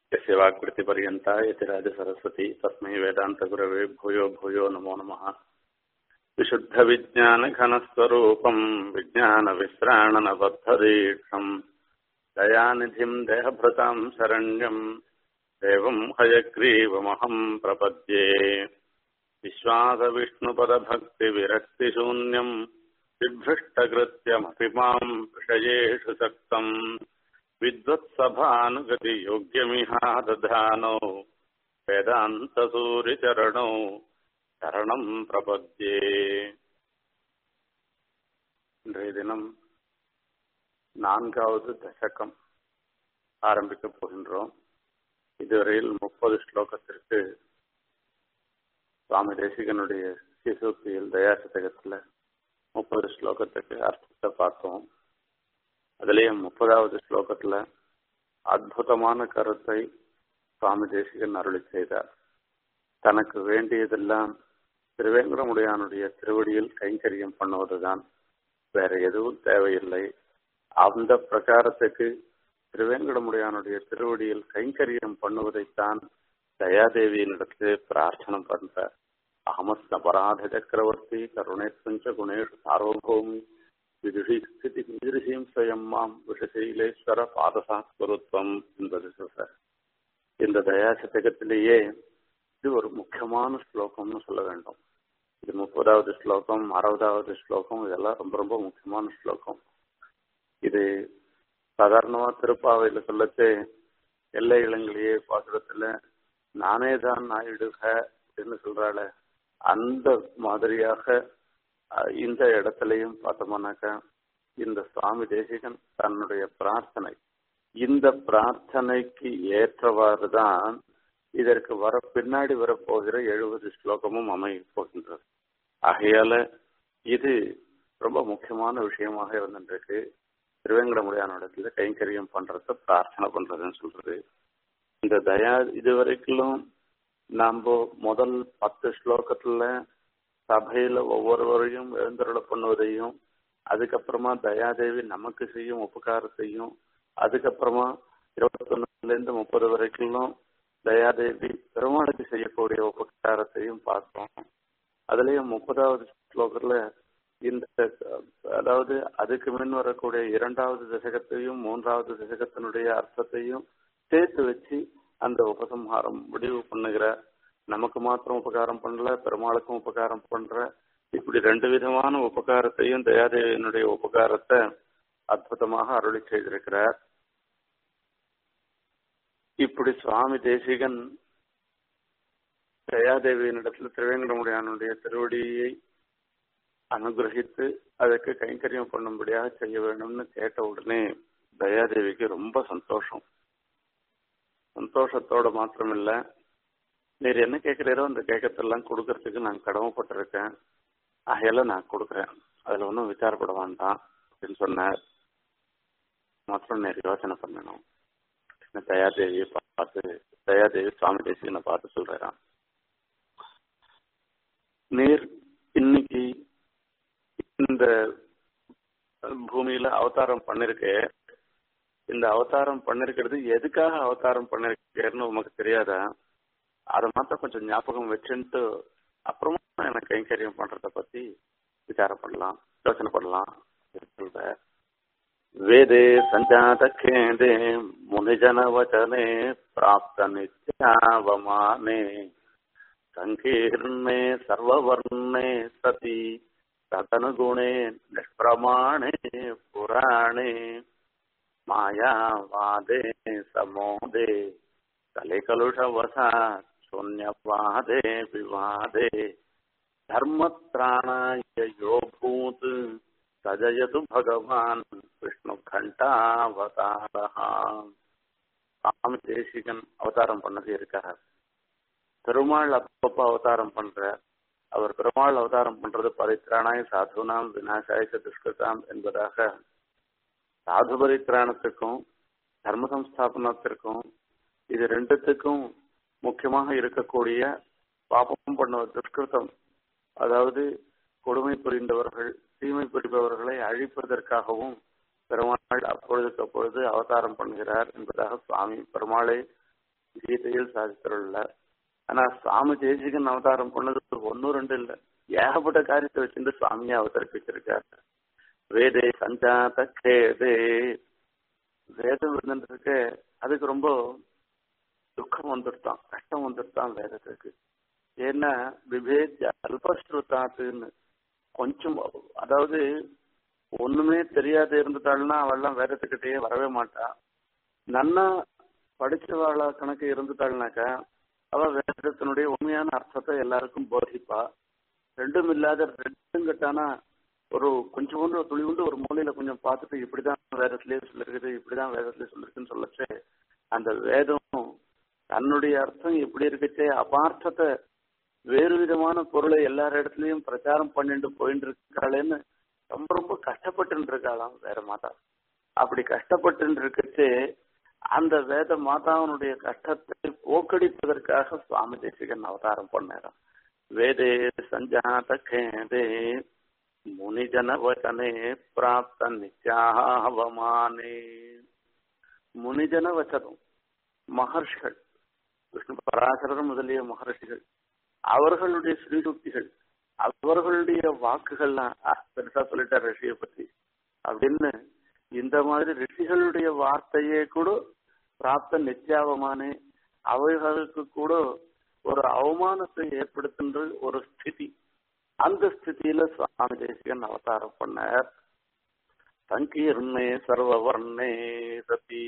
यस्य वाक्कृतिपर्यन्ता यतिराजसरस्वती तस्मै वेदान्तगुरवे भूयो भूयो नमो नमः विशुद्धविज्ञानघनस्वरूपम् विज्ञानविश्राणनबद्धदीक्षम् दयानिधिम् देहभृताम् शरण्यम् देवम् हयग्रीवमहम् प्रपद्ये विश्वासविष्णुपदभक्तिविरक्तिशून्यम् विभ्रष्टकृत्यमपि माम् विषयेषु सक्तम् विद्वत्सभानुगतियोग्यमिहादधानौ वेदान्तसूरिचरणौ சரணம் பிரபத்யே இன்றைய தினம் நான்காவது தசகம் ஆரம்பிக்கப் போகின்றோம் இதுவரையில் முப்பது ஸ்லோகத்திற்கு சுவாமி தேசிகனுடைய சிசூக்தியில் தயாசதகத்தில் முப்பது ஸ்லோகத்துக்கு அர்த்தத்தை பார்த்தோம் அதுலேயும் முப்பதாவது ஸ்லோகத்தில் அற்புதமான கருத்தை சுவாமி தேசிகன் அருளி செய்தார் தனக்கு வேண்டியதெல்லாம் திருவேங்கடமுடையானுடைய திருவடியில் கைங்கரியம் பண்ணுவதுதான் வேற எதுவும் தேவையில்லை அந்த பிரகாரத்துக்கு திருவேங்கடமுடையானுடைய திருவடியில் கைங்கரியம் பண்ணுவதைத்தான் தயாதேவியினிடத்து பிரார்த்தனை பண்ற அகமஸ்த அபராத சக்கரவர்த்தி கருணேத்வஞ்ச குணேஷ் சார்வபௌமி விதுஷி ஸ்திதி விதுஷியும் ஸ்வயம் மாம் விஷசீலேஸ்வர பாதசாஸ்வருத்வம் என்பது சொல்ற இந்த தயாசதகத்திலேயே இது ஒரு முக்கியமான ஸ்லோகம்னு சொல்ல வேண்டும் இது முப்பதாவது ஸ்லோகம் அறுபதாவது ஸ்லோகம் இதெல்லாம் ரொம்ப ரொம்ப முக்கியமான ஸ்லோகம் இது சாதாரணமா திருப்பாவையில சொல்லச்சு எல்லை இளங்களையே பாசுரத்துல நானே தான் நாயிடுக அப்படின்னு சொல்றாள் அந்த மாதிரியாக இந்த இடத்துலையும் பார்த்தோம்னாக்கா இந்த சுவாமி தேசிகன் தன்னுடைய பிரார்த்தனை இந்த பிரார்த்தனைக்கு ஏற்றவாறு தான் இதற்கு வர பின்னாடி வரப்போகிற எழுபது ஸ்லோகமும் அமைய போகின்றது ஆகையால இது ரொம்ப முக்கியமான விஷயமாக இருந்துருக்கு திருவேங்கடமுடியானிடத்துல கைங்கரியம் பண்றத பிரார்த்தனை பண்றதுன்னு சொல்றது இந்த தயா இது வரைக்கும் நாம முதல் பத்து ஸ்லோகத்துல சபையில ஒவ்வொருவரையும் எழுந்தருள பண்ணுவதையும் அதுக்கப்புறமா தயாதேவி நமக்கு செய்யும் உபகாரத்தையும் அதுக்கப்புறமா இருபத்தொன்னுல இருந்து முப்பது வரைக்கும் தயாதேவி பெருமாளுக்கு செய்யக்கூடிய உபகாரத்தையும் பார்த்தோம் அதுலயும் முப்பதாவது ஸ்லோகத்துல இந்த அதாவது அதுக்கு முன் வரக்கூடிய இரண்டாவது தசகத்தையும் மூன்றாவது தசகத்தினுடைய அர்த்தத்தையும் சேர்த்து வச்சு அந்த உபசம்ஹாரம் முடிவு பண்ணுகிற நமக்கு மாத்திரம் உபகாரம் பண்ணல பெருமாளுக்கும் உபகாரம் பண்ற இப்படி ரெண்டு விதமான உபகாரத்தையும் தயாதேவியினுடைய உபகாரத்தை அற்புதமாக அருளி செய்திருக்கிறார் இப்படி சுவாமி தேசிகன் தயாதேவியினிடத்தில் திருவேங்கடமுடியானுடைய திருவடியை அனுகிரகித்து அதற்கு கைங்கரியம் பண்ணும்படியாக செய்ய வேண்டும்னு கேட்ட உடனே தயாதேவிக்கு ரொம்ப சந்தோஷம் சந்தோஷத்தோட மாத்திரமில்ல நீர் என்ன கேட்கிறீரோ அந்த கேட்கறதெல்லாம் கொடுக்கறதுக்கு நான் கடமைப்பட்டிருக்கேன் ஆகையால நான் கொடுக்குறேன் அதுல ஒன்றும் விசாரப்பட வேண்டாம் அப்படின்னு சொன்னார் மாத்திரம் நேர் யோசனை பண்ணணும் தயாதேவியை பார்த்து தயாதேவி சுவாமி தேசிகனை பார்த்து சொல்றாராம் நீர் இன்னைக்கு இந்த பூமியில அவதாரம் பண்ணிருக்கே இந்த அவதாரம் பண்ணிருக்கிறது எதுக்காக அவதாரம் பண்ணிருக்கேன்னு உமக்கு தெரியாதா அதை மாத்திரம் கொஞ்சம் ஞாபகம் வச்சுட்டு அப்புறமா எனக்கு கைங்கரியம் பண்றத பத்தி விசாரம் பண்ணலாம் யோசனை பண்ணலாம் சொல்ற वेदे सञ्जातखेदे मुनिजनवचने प्राप्तनित्यावमाने सङ्कीर्णे सर्ववर्णे सति तदनुगुणे निष्प्रमाणे पुराणे मायावादे समोदे कलिकलुषवसा शून्यवादे विवादे धर्मत्राणाय यो भूत् சஜயது பகவான் விஷ்ணு கண்டாவதாரா சுவாமி தேசிகன் அவதாரம் பண்ணது இருக்கார் பெருமாள் அப்பப்போ அவதாரம் பண்ற அவர் பெருமாள் அவதாரம் பண்றது பரித்ராணாய் சாதுனாம் விநாசாய துஷ்கதாம் என்பதாக சாது பரித்ராணத்துக்கும் தர்ம சம்ஸ்தாபனத்திற்கும் இது ரெண்டுத்துக்கும் முக்கியமாக இருக்கக்கூடிய பாபம் பண்ண துஷ்கிருத்தம் அதாவது கொடுமை புரிந்தவர்கள் தீமை புரிபவர்களை அழிப்பதற்காகவும் பெருமாள் அப்பொழுதுக்கு அப்பொழுது அவதாரம் பண்ணுகிறார் என்பதாக சுவாமி பெருமாளை கீதையில் சாதித்துள்ள ஆனா சுவாமி தேசிகன் அவதாரம் பண்ணது ஒன்னும் ரெண்டு இல்ல ஏகப்பட்ட காரியத்தை வச்சுட்டு சுவாமியை அவதரிப்பிச்சிருக்காரு வேதே சஞ்சாத கேதே வேதம் இருந்துருக்கு அதுக்கு ரொம்ப துக்கம் வந்துருத்தான் கஷ்டம் வந்துருத்தான் வேதத்துக்கு ஏன்னா விபேத்ய அல்பஸ்ருதாத்துன்னு கொஞ்சம் அதாவது ஒண்ணுமே தெரியாத இருந்துட்டாள்னா அவள்லாம் வேதத்துக்கிட்டே வரவே மாட்டா நன்னா படிச்சவாள கணக்கு இருந்துட்டாள்னாக்கா அவ வேதத்தினுடைய உண்மையான அர்த்தத்தை எல்லாருக்கும் போதிப்பா ரெண்டும் இல்லாத ரெண்டும் கட்டானா ஒரு கொஞ்சோண்டு துளி உண்டு ஒரு மூலையில கொஞ்சம் பார்த்துட்டு இப்படிதான் வேதத்திலேயே சொல்லிருக்குது இப்படிதான் வேதத்திலேயே சொல்லிருக்குன்னு சொல்லச்சு அந்த வேதம் தன்னுடைய அர்த்தம் எப்படி இருக்குச்சே அபார்த்தத்தை வேறு விதமான பொருளை எல்லார் இடத்துலயும் பிரச்சாரம் பண்ணிட்டு போயிட்டு இருக்காளேன்னு ரொம்ப ரொம்ப கஷ்டப்பட்டு இருக்காளாம் வேற மாதா அப்படி கஷ்டப்பட்டு இருக்கச்சு அந்த வேத மாதாவனுடைய கஷ்டத்தை போக்கடிப்பதற்காக சுவாமி தேசிகன் அவதாரம் பண்ணாராம் வேதே சஞ்சாத கேதே முனிஜன வச்சனே பிராப்த நித்யாவமானே முனிஜன வச்சனம் மகர்ஷிகள் விஷ்ணு பராசரர் முதலிய மகர்ஷிகள் அவர்களுடைய ஸ்ரீருக்திகள் அவர்களுடைய வாக்குகள்லாம் பெருசா சொல்லிட்டார் ரிஷியை பத்தி அப்படின்னு இந்த மாதிரி ரிஷிகளுடைய வார்த்தையே கூட பிராப்த நித்தியாவமானே அவைகளுக்கு கூட ஒரு அவமானத்தை ஏற்படுத்துன்ற ஒரு ஸ்திதி அந்த ஸ்திதியில சுவாமி தேசிகன் அவதாரம் பண்ணார் சங்கீர்ணே சர்வவர்ணே சதி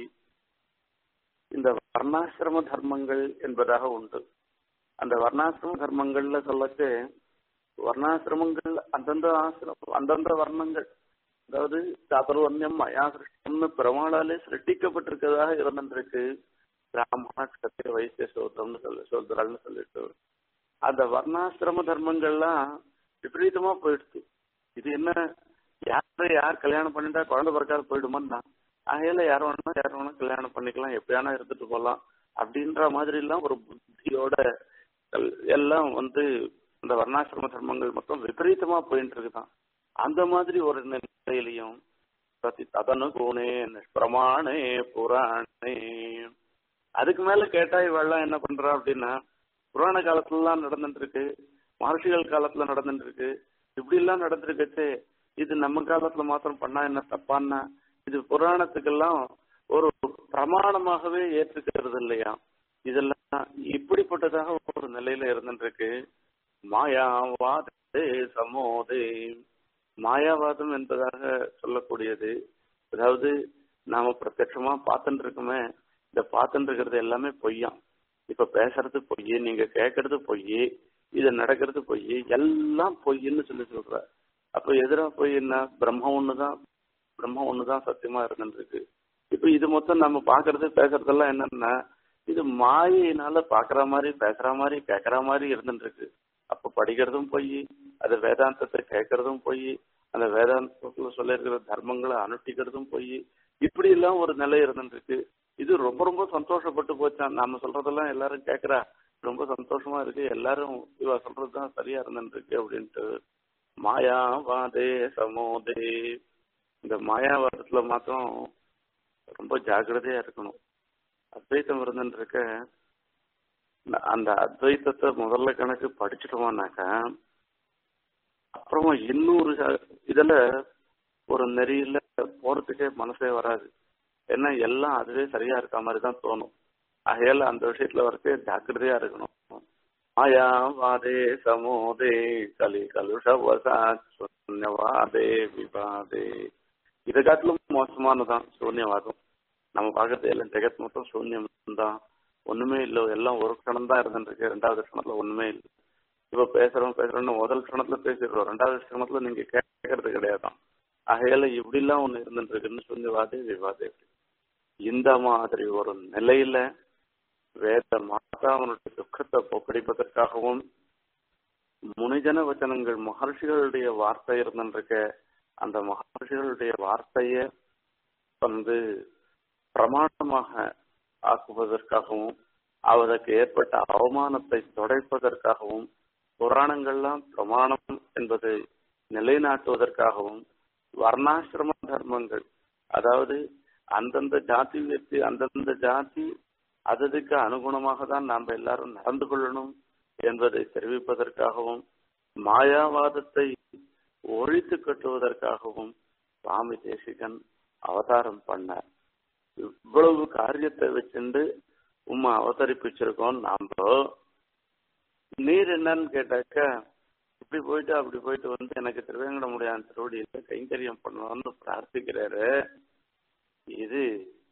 இந்த வர்ணாசிரம தர்மங்கள் என்பதாக உண்டு அந்த வர்ணாசிரம தர்மங்கள்ல சொல்லச்சு வர்ணாசிரமங்கள் அந்தந்த ஆசிரமம் அந்தந்த வர்ணங்கள் அதாவது சாதுர்வர்ணியம் மயா சிருஷ்டம்னு பெருமாளாலே சிருஷ்டிக்கப்பட்டிருக்கிறதாக இருந்திருக்கு பிராமண கத்திர வைத்திய சோதரம்னு சொல்லி சோதராள்னு சொல்லிட்டு அந்த வர்ணாசிரம தர்மங்கள்லாம் விபரீதமா போயிடுச்சு இது என்ன யாரை யார் கல்யாணம் பண்ணிட்டா குழந்தை பிறக்காது போயிடுமான்னா ஆகையில யார் வேணா யார் வேணா கல்யாணம் பண்ணிக்கலாம் எப்படியானா இருந்துட்டு போகலாம் அப்படின்ற மாதிரி எல்லாம் ஒரு புத்தியோட எல்லாம் வந்து இந்த வர்ணாசிரம தர்மங்கள் மொத்தம் விபரீதமா போயிட்டு இருக்குதான் அந்த மாதிரி ஒரு நிலையிலையும் பிரதி ததனு கோணே நிஷ்பிரமாணே புராணே அதுக்கு மேல கேட்டா இவெல்லாம் என்ன பண்றா அப்படின்னா புராண காலத்துலலாம் நடந்துட்டு இருக்கு மகர்ஷிகள் காலத்துல நடந்துட்டு இருக்கு இப்படி எல்லாம் நடந்திருக்கச்சு இது நம்ம காலத்துல மாத்திரம் பண்ணா என்ன தப்பான்னா இது புராணத்துக்கெல்லாம் ஒரு பிரமாணமாகவே ஏற்றுக்கிறது இல்லையா இதெல்லாம் இப்படிப்பட்டதாக ஒரு நிலையில இருந்துட்டு இருக்கு மாயாவாதே சமோதே மாயாவாதம் என்பதாக சொல்லக்கூடியது அதாவது நாம பிரத்யட்சமா பார்த்துட்டு இருக்கோமே இந்த பார்த்துட்டு இருக்கிறது எல்லாமே பொய்யாம் இப்ப பேசுறது பொய் நீங்க கேட்கறது பொய் இது நடக்கிறது பொய் எல்லாம் பொய்ன்னு சொல்லி சொல்ற அப்ப எதிரா பொய்ன்னா பிரம்மம் ஒண்ணுதான் பிரம்மம் ஒண்ணுதான் சத்தியமா இருந்துருக்கு இப்ப இது மொத்தம் நம்ம பாக்குறது பேசுறதெல்லாம் என்னன்னா இது மாயினால பாக்குற மாதிரி பேசுற மாதிரி கேக்குற மாதிரி இருந்துட்டு இருக்கு அப்ப படிக்கிறதும் பொய் அது வேதாந்தத்தை கேட்கறதும் பொய் அந்த வேதாந்தத்துல சொல்லியிருக்கிற தர்மங்களை அனுஷ்டிக்கிறதும் பொய் இப்படி எல்லாம் ஒரு நிலை இருந்துருக்கு இது ரொம்ப ரொம்ப சந்தோஷப்பட்டு போச்சான் நாம சொல்றதெல்லாம் எல்லாரும் கேக்குறா ரொம்ப சந்தோஷமா இருக்கு எல்லாரும் இவ சொல்றதுதான் சரியா இருந்துருக்கு அப்படின்ட்டு மாயாவாதே சமோதே இந்த மாயாவாதத்துல மாத்திரம் ரொம்ப ஜாக்கிரதையா இருக்கணும் அத்வைத்தம் இருந்துருக்க அந்த அத்வைத்தத்தை முதல்ல கணக்கு படிச்சுட்டோம்னாக்கா அப்புறமா இன்னொரு இதுல ஒரு நெறியில போறதுக்கே மனசே வராது ஏன்னா எல்லாம் அதுவே சரியா இருக்க மாதிரி தான் தோணும் ஆகையால அந்த விஷயத்துல வரைக்கும் ஜாக்கிரதையா இருக்கணும் மாயாவாதே சமோதே கலி கலுஷவசா சூன்யவாதே விவாதே இதை காட்டிலும் மோசமானதான் சூன்யவாதம் நம்ம பார்க்கறது எல்லாம் ஜெகத் மொத்தம் சூன்யம் தான் ஒண்ணுமே இல்லை எல்லாம் ஒரு க்ஷணம் தான் இருந்துருக்கு ரெண்டாவது க்ஷணத்துல ஒண்ணுமே இல்லை இப்ப பேசுறோம் பேசுறோம்னு முதல் க்ஷணத்துல பேசிடுறோம் ரெண்டாவது க்ஷணத்துல நீங்க கேட்கறது கிடையாதான் ஆகையால இப்படி எல்லாம் ஒண்ணு இருந்துட்டு இருக்குன்னு சூன்யவாதே விவாதே இந்த மாதிரி ஒரு நிலையில வேத மாதாவனுடைய துக்கத்தை போக்கடிப்பதற்காகவும் முனிஜன வச்சனங்கள் மகர்ஷிகளுடைய வார்த்தை இருந்துருக்க அந்த மகர்ஷிகளுடைய வார்த்தைய வந்து பிரமாணமாக ஆக்குவதற்காகவும் அவருக்கு ஏற்பட்ட அவமானத்தை தொடைப்பதற்காகவும் புராணங்கள்லாம் பிரமாணம் என்பதை நிலைநாட்டுவதற்காகவும் வர்ணாசிரம தர்மங்கள் அதாவது அந்தந்த ஜாதி வியக்தி அந்தந்த ஜாதி அததுக்கு அனுகுணமாக தான் நாம் எல்லாரும் நடந்து கொள்ளணும் என்பதை தெரிவிப்பதற்காகவும் மாயாவாதத்தை ஒழித்து கட்டுவதற்காகவும் சுவாமி தேசிகன் அவதாரம் பண்ணார் இவ்வளவு காரியத்தை வச்சுண்டு உம்மை அவதரிப்பிச்சிருக்கோம் நாம நீர் என்னன்னு கேட்டாக்க இப்படி போயிட்டு அப்படி போயிட்டு வந்து எனக்கு திருவேங்கடமுடியான் திருவடியில கைங்கரியம் பண்ணணும்னு பிரார்த்திக்கிறாரு இது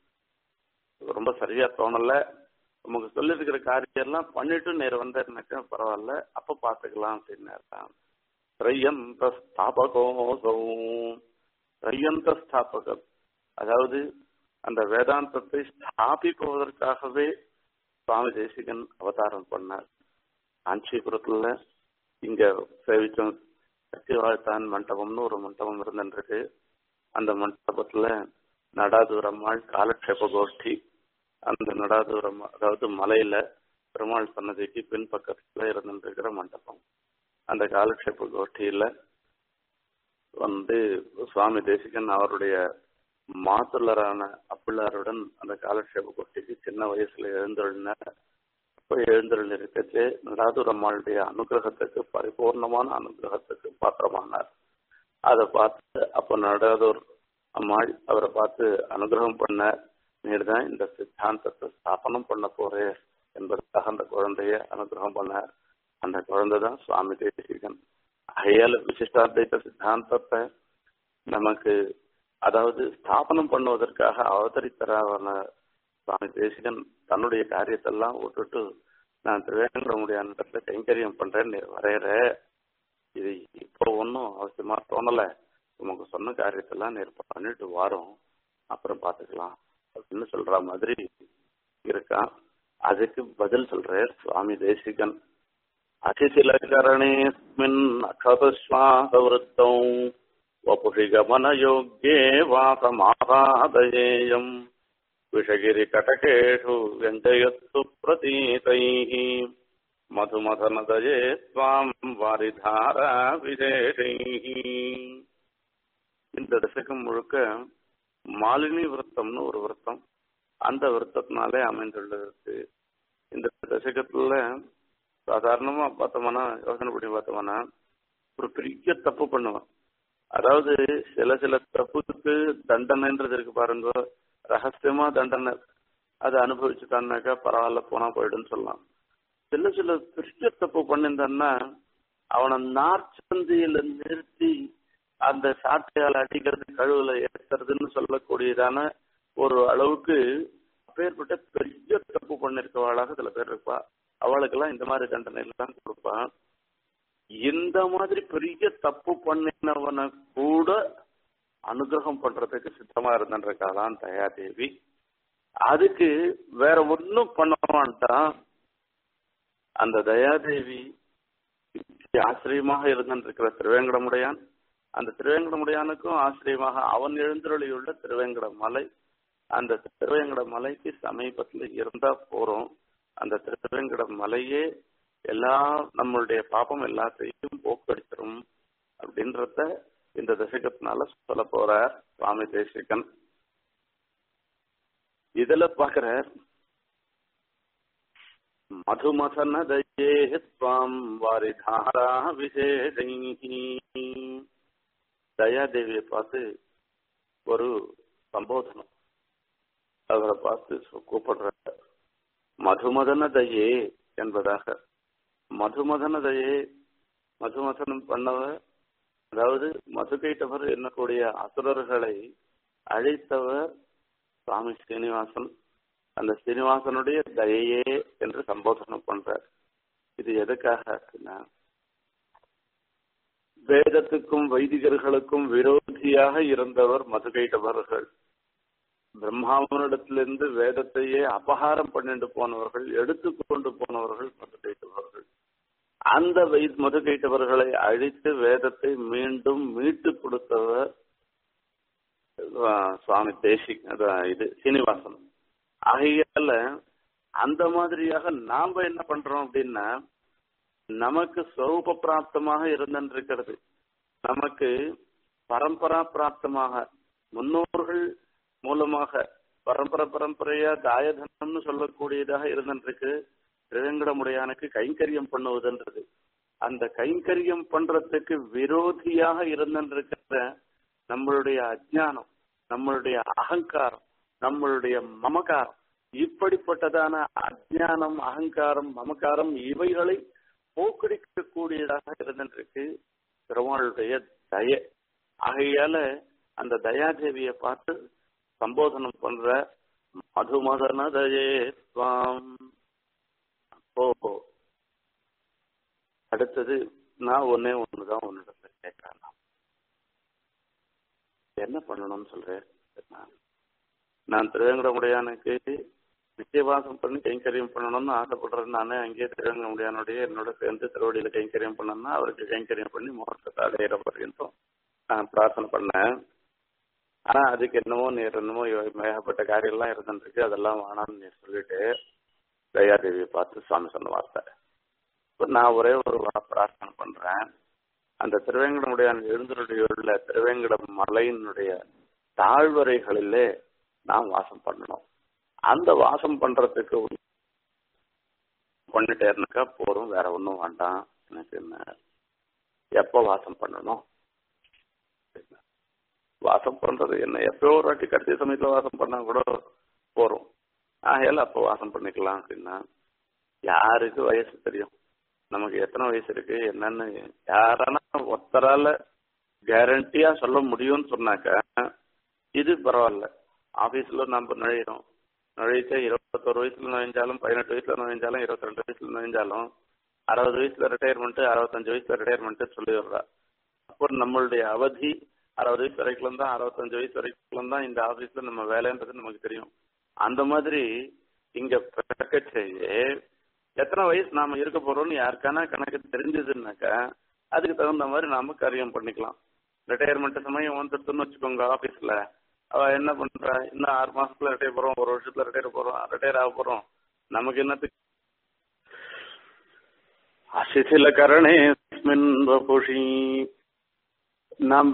ரொம்ப சரியா தோணல நமக்கு சொல்லிருக்கிற காரியம் எல்லாம் பண்ணிட்டு நேர் வந்தாருனாக்கா பரவாயில்ல அப்ப பாத்துக்கலாம் அப்படின்னாரு திரையந்த ஸ்தாபகோசௌ திரையந்த ஸ்தாபகம் அதாவது அந்த வேதாந்தத்தை ஸ்தாபிப்பதற்காகவே சுவாமி தேசிகன் அவதாரம் பண்ணார் காஞ்சிபுரத்துல இங்க சேவிச்சோம் சத்தியவாழ்த்தான் மண்டபம்னு ஒரு மண்டபம் இருந்துருக்கு அந்த மண்டபத்துல நடாதூரம்மாள் காலக்ஷேப கோஷ்டி அந்த நடாதூரம் அதாவது மலையில பெருமாள் சன்னதிக்கு பின்பக்கத்துல இருந்துருக்கிற மண்டபம் அந்த காலக்ஷேப கோஷ்டியில வந்து சுவாமி தேசிகன் அவருடைய மாத்துள்ளரான அப்பிள்ளாருடன் அந்த காலக்ஷேப கோஷ்டிக்கு சின்ன வயசுல எழுந்தருளினார் அப்போ எழுந்தருள் இருக்கச்சு நடாதூர் அம்மாளுடைய அனுகிரகத்துக்கு பரிபூர்ணமான அனுகிரகத்துக்கு பாத்திரமானார் அதை பார்த்து அப்போ நடாதூர் அம்மாள் அவரை பார்த்து அனுகிரகம் பண்ண நீர் தான் இந்த சித்தாந்தத்தை ஸ்தாபனம் பண்ண போறே என்பதற்காக அந்த குழந்தைய அனுகிரகம் பண்ணார் அந்த குழந்தை தான் சுவாமி தேசிகன் அகையால விசிஷ்டாத்வைத சித்தாந்தத்தை நமக்கு அதாவது ஸ்தாபனம் பண்ணுவதற்காக அவதரித்தரான சுவாமி தேசிகன் தன்னுடைய காரியத்தெல்லாம் விட்டுட்டு நான் திருவேங்கடமுடியான இடத்துல கைங்கரியம் பண்றேன்னு வரையற இது இப்போ ஒன்றும் அவசியமா தோணல உமக்கு சொன்ன காரியத்தெல்லாம் நேர் பண்ணிட்டு வரோம் அப்புறம் பார்த்துக்கலாம் அப்படின்னு சொல்ற மாதிரி இருக்கா அதுக்கு பதில் சொல்ற சுவாமி தேசிகன் அதிசிலகரணேஸ்மின் அகதஸ்வாசவருத்தம் வபுஷி கமனயோக்யே வாசமாசாதயேயம் விஷகிரிகटकेषु व्यञ्जयत्सु प्रतीतैः मधुमथनदये त्वाम् வாரிதாரா விசேஷைः இந்த தசகம் முழுக்க மாலினி விரத்தம்னு ஒரு விரத்தம் அந்த விரத்தத்தினாலே அமைந்துள்ளது இந்த தசகத்துல சாதாரணமா பார்த்தோம்னா யோசனை பண்ணி பார்த்தோம்னா ஒரு பெரிய தப்பு பண்ணுவான் அதாவது சில சில தப்புக்கு தண்டனைன்றது இருக்கு பாருங்க ரகசியமா தண்டனை அதை அனுபவிச்சுட்டான்னாக்கா பரவாயில்ல போனா போயிடுன்னு சொல்லலாம் சில சில பெரிய தப்பு பண்ணியிருந்தான்னா அவனை நார்ச்சந்தியில நிறுத்தி அந்த சாட்டையால் அடிக்கிறது கழுவுல ஏற்றுறதுன்னு சொல்லக்கூடியதான ஒரு அளவுக்கு அப்பேற்பட்ட பெரிய தப்பு பண்ணிருக்கவாளாக சில பேர் இருப்பா அவளுக்கெல்லாம் இந்த மாதிரி தண்டனை எல்லாம் கொடுப்பான் இந்த மாதிரி பெரிய தப்பு பண்ணினவனை கூட அனுகிரகம் பண்றதுக்கு சித்தமா இருந்திருக்காளாம் தயாதேவி அதுக்கு வேற ஒன்னும் பண்ண மாட்டான் அந்த தயாதேவி ஆசிரியமாக இருந்திருக்கிற திருவேங்கடமுடையான் அந்த திருவேங்கடமுடையானுக்கும் ஆசிரியமாக அவன் எழுந்தருளியுள்ள திருவேங்கட மலை அந்த திருவேங்கட மலைக்கு சமீபத்துல இருந்தா போறோம் அந்த திருவேங்கட மலையே எல்லா நம்மளுடைய பாப்பம் எல்லாத்தையும் போக்கடிச்சிரும் அப்படின்றத இந்த தசகத்தினால சொல்ல போறார் சுவாமி தேசிகன் இதுல பாக்குற மதுமசன தயே துவாம் வாரிதாரா விசேஷை தயாதேவியை பார்த்து ஒரு சம்போதனம் அவரை பார்த்து கூப்பிடுற மதுமதன தயே என்பதாக மதுமதன தயே மதுமதனம் பண்ணவர் அதாவது மதுகைட்டவர் என்னக்கூடிய அசுரர்களை அழைத்தவர் சுவாமி ஸ்ரீனிவாசன் அந்த ஸ்ரீனிவாசனுடைய தயையே என்று சம்போதனம் பண்றார் இது எதுக்காக அப்படின்னா வேதத்துக்கும் வைதிகர்களுக்கும் விரோதியாக இருந்தவர் மதுகைட்டவர்கள் பிரம்மாவனிடத்திலிருந்து வேதத்தையே அபகாரம் பண்ணிட்டு போனவர்கள் எடுத்துக்கொண்டு போனவர்கள் மதுகைட்டவர்கள் அந்த வை மதுகைட்டவர்களை அழித்து வேதத்தை மீண்டும் மீட்டு கொடுத்தவர் சுவாமி தேசிக் இது சீனிவாசன் ஆகையால அந்த மாதிரியாக நாம என்ன பண்றோம் அப்படின்னா நமக்கு ஸ்வரூப பிராப்தமாக இருந்திருக்கிறது நமக்கு பரம்பரா பிராப்தமாக முன்னோர்கள் மூலமாக பரம்பரை பரம்பரையா தாயதனம்னு சொல்லக்கூடியதாக இருந்துருக்கு திருவேங்கடமுடையானுக்கு கைங்கரியம் பண்ணுவதுன்றது அந்த கைங்கரியம் பண்றதுக்கு விரோதியாக இருந்திருக்கிற நம்மளுடைய அஜ்ஞானம் நம்மளுடைய அகங்காரம் நம்மளுடைய மமகாரம் இப்படிப்பட்டதான அஜ்ஞானம் அகங்காரம் மமகாரம் இவைகளை போக்கடிக்கக்கூடியதாக இருந்திருக்கு பெருமாளுடைய தய ஆகையால அந்த தயாதேவியை பார்த்து சம்போதனம் பண்ற மதுமதன தயே துவாம் அப்போ அடுத்தது நான் ஒன்னே ஒண்ணுதான் உன்னிடத்துல கேட்கிறேன் என்ன பண்ணணும்னு சொல்றேன் நான் திருவேங்கடமுடையானுக்கு நிச்சயவாசம் பண்ணி கைங்கரியம் பண்ணணும்னு ஆசைப்படுறேன் நானே அங்கேயே திருவேங்கடமுடையானுடைய என்னோட சேர்ந்து திருவடியில கைங்கரியம் பண்ணணும்னா அவருக்கு கைங்கரியம் பண்ணி மோட்சத்தை அடையிற பர்யந்தம் நான் பிரார்த்தனை பண்ணேன் ஆனா அதுக்கு என்னமோ நீ என்னமோ மேகப்பட்ட காரியம்லாம் இருந்துருக்கு அதெல்லாம் வேணாம்னு நீ சொல்லிட்டு தயாதேவியை பார்த்து சுவாமி சொன்ன வார்த்தை இப்போ நான் ஒரே ஒரு பிரார்த்தனை பண்றேன் அந்த திருவேங்கடமுடையான் எழுந்தருடைய திருவேங்கடம் மலையினுடைய தாழ்வரைகளிலே நான் வாசம் பண்ணணும் அந்த வாசம் பண்றதுக்கு பண்ணிட்டேருனாக்கா போறோம் வேற ஒன்றும் வேண்டாம் எனக்கு என்ன எப்போ வாசம் பண்ணணும் வாசம் பண்றது என்ன எப்பயோ ஒரு வாட்டி கடைசி சமயத்துல வாசம் பண்ணா கூட போறோம் ஆகையால அப்போ வாசம் பண்ணிக்கலாம் அப்படின்னா யாருக்கு வயசு தெரியும் நமக்கு எத்தனை வயசு இருக்கு என்னன்னு யாரானா ஒருத்தரால கேரண்டியா சொல்ல முடியும்னு சொன்னாக்க இது பரவாயில்ல ஆபீஸ்ல நம்ம நுழையிறோம் நுழைச்சா இருபத்தோரு வயசுல நுழைஞ்சாலும் பதினெட்டு வயசுல நுழைஞ்சாலும் இருபத்தி ரெண்டு வயசுல நுழைஞ்சாலும் அறுபது வயசுல ரிட்டையர்மெண்ட் அறுபத்தஞ்சு வயசுல ரிட்டையர்மெண்ட் சொல்லிடுறா அப்போ நம்மளுடைய அவதி அறுபது வயசு வரைக்கும் தான் அறுபத்தஞ்சு வயசு வரைக்கும் தான் இந்த ஆபீஸ்ல நம்ம வேலைன்றது நமக்கு தெரியும் அந்த மாதிரி இங்க பிறக்கச்சேயே எத்தனை வயசு நாம இருக்க போறோம்னு யாருக்கான கணக்கு தெரிஞ்சதுன்னாக்கா அதுக்கு தகுந்த மாதிரி நாம காரியம் பண்ணிக்கலாம் ரிட்டையர்மெண்ட் சமயம் வந்துடுதுன்னு வச்சுக்கோங்க ஆபீஸ்ல அவ என்ன பண்றா இன்னும் ஆறு மாசத்துல ரிட்டையர் போறோம் ஒரு வருஷத்துல ரிட்டையர் போறோம் ரிட்டையர் ஆக போறோம் நமக்கு என்னத்துக்கு அசிசில கரணே வபுஷி நம்ம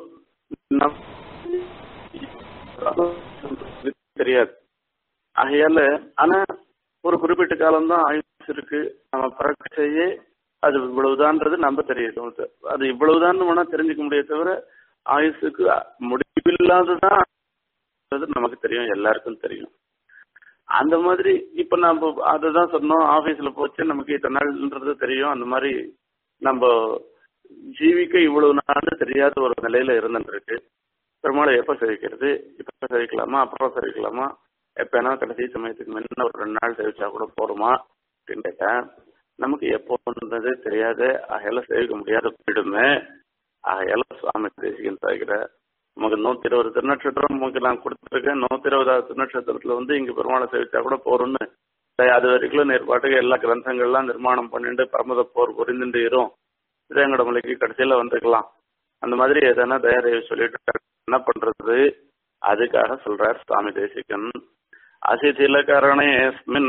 தெரியாது ஆகையால ஆனா ஒரு குறிப்பிட்ட காலம் தான் ஆயுஷ் இருக்கு நம்ம பிறக்கையே அது இவ்வளவுதான்றது நம்ம தெரியும் அது இவ்வளவுதான் வேணா தெரிஞ்சுக்க முடியாது தவிர ஆயுசுக்கு முடிவில்லாததான் நமக்கு தெரியும் எல்லாருக்கும் தெரியும் அந்த மாதிரி இப்ப நம்ம அதுதான் சொன்னோம் ஆபீஸ்ல போச்சு நமக்கு இத்தனை நாள்ன்றது தெரியும் அந்த மாதிரி நம்ம ஜீவிக்க இவ்வளவு நாள் தெரியாத ஒரு நிலையில இருந்துருக்கு பெருமாளை எப்ப சேவிக்கிறது இப்ப சேவிக்கலாமா அப்புறம் சேவிக்கலாமா எப்பனா கடைசி சமயத்துக்கு முன்ன ஒரு ரெண்டு நாள் சேவிச்சா கூட போறோமா அப்படின்னு கேட்டேன் நமக்கு எப்போன்றது தெரியாது ஆகையால சேவிக்க முடியாத போயிடுமே ஆகையால சுவாமி தேசிகன் சாகிற நமக்கு நூத்தி இருபது திருநட்சத்திரம் நமக்கு நான் கொடுத்துருக்கேன் நூத்தி இருபதாவது திருநட்சத்திரத்துல வந்து இங்க பெருமாளை சேவிச்சா கூட போறோம்னு அது வரைக்கும் நேர்பாட்டுக்கு எல்லா கிரந்தங்கள்லாம் நிர்மாணம் பண்ணிட்டு பரமத போர் புரிந்துட்டு இரும் திருவேங்கடமலைக்கு கடைசியில வந்துக்கலாம் அந்த மாதிரி எதனா தயாதேவி சொல்லிட்டு என்ன பண்றது அதுக்காக சொல்றார் சுவாமி தேசிகன் அசிதில கரணே அஸ்மின்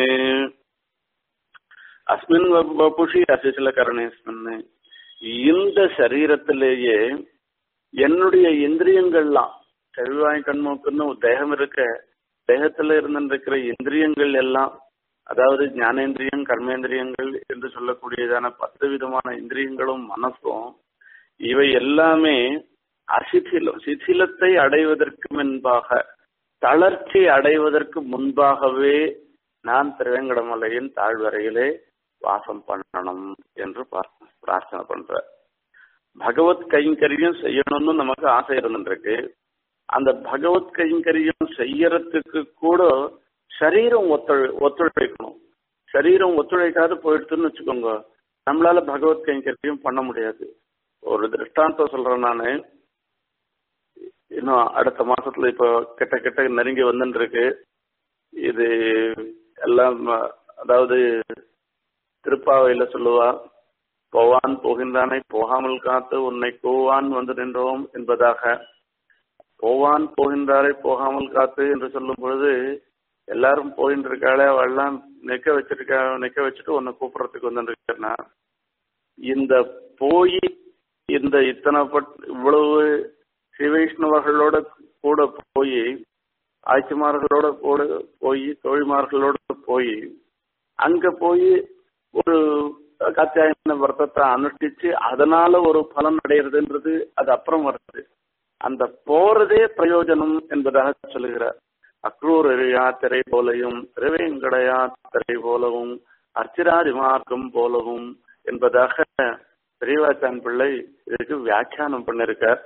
அஸ்மின் வபுஷி அசிதில கரணே அஸ்மின் இந்த சரீரத்திலேயே என்னுடைய இந்திரியங்கள்லாம் செல்வாய் கண்மூக்குன்னு தேகம் இருக்க தேகத்துல இருந்திருக்கிற இந்திரியங்கள் எல்லாம் அதாவது ஞானேந்திரியம் கர்மேந்திரியங்கள் என்று சொல்லக்கூடியதான பத்து விதமான இந்திரியங்களும் மனசும் இவை எல்லாமே அசிதிலம் சிதிலத்தை அடைவதற்கு முன்பாக தளர்ச்சி அடைவதற்கு முன்பாகவே நான் திருவேங்கடமலையின் தாழ்வரையிலே வாசம் பண்ணணும் என்று பிரார்த்தனை பண்ற பகவத் கைங்கரியம் செய்யணும்னு நமக்கு ஆசை இருந்துருக்கு அந்த பகவத் கைங்கரியம் செய்யறதுக்கு கூட சரீரம் ஒத்துழை ஒத்துழைக்கணும் சரீரம் ஒத்துழைக்காது போயிடுதுன்னு வச்சுக்கோங்க நம்மளால பகவத் கைங்கரியம் பண்ண முடியாது ஒரு திருஷ்டாந்தம் சொல்றேன் நானு இன்னும் அடுத்த மாசத்துல இப்போ கிட்ட கிட்ட நெருங்கி வந்துட்டு இருக்கு இது எல்லாம் அதாவது திருப்பாவையில சொல்லுவா போவான் போகின்றானை போகாமல் காத்து உன்னை கோவான் வந்து நின்றோம் என்பதாக போவான் போகின்றாரை போகாமல் காத்து என்று சொல்லும் பொழுது எல்லாரும் போயின்னு இருக்காளே அவள்லாம் நிக்க வச்சிருக்கா நிக்க வச்சுட்டு உன்னை கூப்பிடுறதுக்கு வந்துருக்கா இந்த போய் இந்த இத்தனை பட் இவ்வளவு ஸ்ரீ வைஷ்ணவர்களோட கூட போய் ஆட்சிமார்களோட போடு போய் தோழிமார்களோட போய் அங்க போய் ஒரு காத்தியாயன விரதத்தை அனுஷ்டிச்சு அதனால ஒரு பலன் அடையிறதுன்றது அது அப்புறம் வருது அந்த போறதே பிரயோஜனம் என்பதாக சொல்லுகிறார் அக்ரூர் யாத்திரை போலையும் திருவேங்கட யாத்திரை போலவும் அர்ச்சிராதி மார்க்கம் போலவும் என்பதாக பெரியவாச்சான் பிள்ளை இதுக்கு வியாக்கியானம் பண்ணிருக்கார்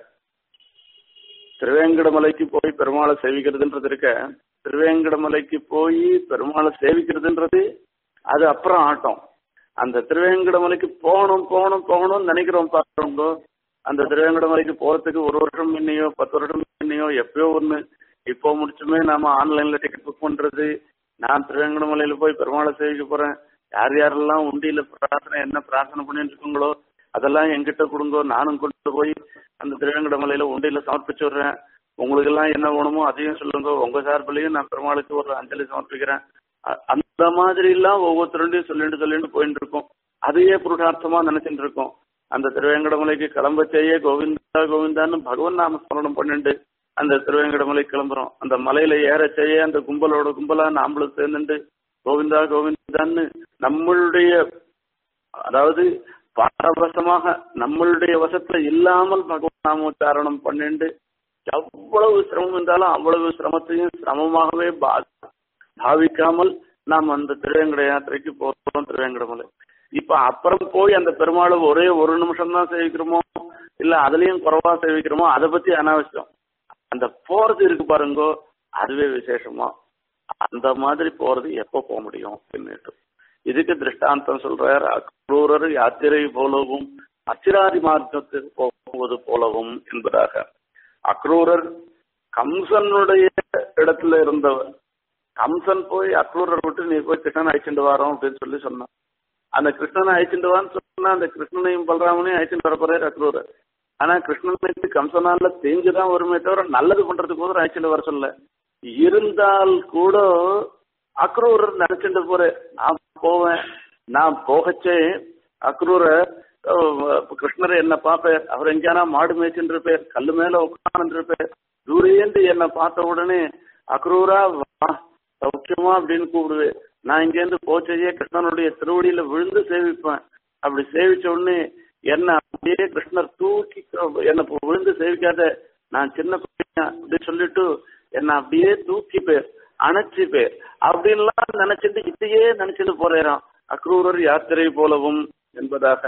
திருவேங்கடமலைக்கு போய் பெருமாளை சேவிக்கிறதுன்றது இருக்க திருவேங்கடமலைக்கு போய் பெருமாளை சேவிக்கிறதுன்றது அது அப்புறம் ஆட்டம் அந்த திருவேங்கடமலைக்கு போகணும் போகணும் போகணும்னு நினைக்கிறோம் பாருங்க அந்த திருவேங்கடமலைக்கு போறதுக்கு ஒரு வருஷம் முன்னையோ பத்து வருஷம் முன்னையோ எப்பயோ ஒண்ணு இப்போ முடிச்சுமே நாம ஆன்லைன்ல டிக்கெட் புக் பண்றது நான் திருவேங்கடமலையில போய் பெருமாளை சேவிக்க போறேன் யார் யாரெல்லாம் உண்டியில பிரார்த்தனை என்ன பிரார்த்தனை பண்ணிட்டு இருக்கீங்களோ அதெல்லாம் என்கிட்ட கொடுங்கோ நானும் கொண்டு போய் அந்த திருவேங்கடமலையில உண்டியில சமர்ப்பிச்சு விடுறேன் உங்களுக்கு எல்லாம் என்ன வேணுமோ அதையும் சொல்லுங்க உங்க சார்பிலையும் நான் பெருமாளுக்கு ஒரு அஞ்சலி சமர்ப்பிக்கிறேன் அ- அந்த மாதிரி எல்லாம் ஒவ்வொருத்தருடையும் சொல்லிட்டு சொல்லிட்டு போயிட்டு இருக்கோம் அதையே புருஷார்த்தமா நினைச்சிட்டு இருக்கோம் அந்த திருவேங்கடமலைக்கு கிளம்ப செய்ய கோவிந்தா கோவிந்தான்னு பகவன் நாம ஸ்மரணம் பண்ணிட்டு அந்த திருவேங்கடமலை கிளம்புறோம் அந்த மலையில ஏற செய்ய அந்த கும்பலோட கும்பலா நாமளும் சேர்ந்துட்டு கோவிந்தா கோவிந்தான்னு நம்மளுடைய அதாவது பாரவசமாக நம்மளுடைய வசத்துல இல்லாமல் பகவன் நாமோச்சாரணம் பண்ணிண்டு எவ்வளவு சிரமம் இருந்தாலும் அவ்வளவு சிரமத்தையும் சிரமமாகவே பா- பாவிக்காமல் நாம் அந்த திருவேங்கட யாத்திரைக்கு போறோம் திருவேங்கடமலை இப்ப அப்புறம் போய் அந்த பெருமாளை ஒரே ஒரு நிமிஷம் தான் சேவிக்கிறோமோ இல்ல அதுலயும் குறைவா சேவிக்கிறோமோ அதை பத்தி அனாவசியம் அந்த போறது இருக்கு பாருங்கோ அதுவே விசேஷமா அந்த மாதிரி போறது எப்ப போக முடியும் அப்படின்னுட்டு இதுக்கு திருஷ்டாந்தம் சொல்றார் அக்ரூரர் யாத்திரை போலவும் அச்சிராதி மார்க்கத்துக்கு போவது போலவும் என்பதாக அக்ரூரர் கம்சனுடைய இடத்துல இருந்தவர் கம்சன் போய் அக்ரூரர் விட்டு நீ போய் கிருஷ்ணன் அழைச்சிட்டு வரோம் அப்படின்னு சொல்லி சொன்னான் அந்த கிருஷ்ணனை அழைச்சிட்டு வான்னு சொன்னா அந்த கிருஷ்ணனையும் பலராமனையும் அழைச்சிட்டு வர போறாரு அக்ரூரர் ஆனா கிருஷ்ணனுக்கு கம்சனால தேஞ்சுதான் வருமே தவிர நல்லது பண்றதுக்கு போதும் அழைச்சிட்டு வர சொல்ல இருந்தால் கூட அக்ரூரர் நினைச்சிட்டு போறேன் நான் போவேன் நான் போகச்சே அக்ரூரர் அஹ், கிருஷ்ணர் என்ன பார்ப்பார் அவர் எங்கேயானா மாடு மேய்ச்சின்னு இருப்பார் கல்லு மேல உட்கார்ந்து இருப்பார் தூரேந்து என்ன பார்த்த உடனே அக்ரூரா வா சௌக்கியமா அப்படின்னு கூப்பிடுவேன் நான் இங்கேருந்து போச்சையே கிருஷ்ணனுடைய திருவடியில விழுந்து சேவிப்பேன் அப்படி சேவிச்ச உடனே என்ன அப்படியே கிருஷ்ணர் தூக்கி என்ன விழுந்து சேவிக்காத நான் சின்ன பையன் அப்படின்னு சொல்லிட்டு என்ன அப்படியே தூக்கி பேர் அணைச்சி பேர் அப்படின்லாம் நினைச்சிட்டு இதையே நினைச்சிட்டு போறேறான் அக்ரூரர் யாத்திரை போலவும் என்பதாக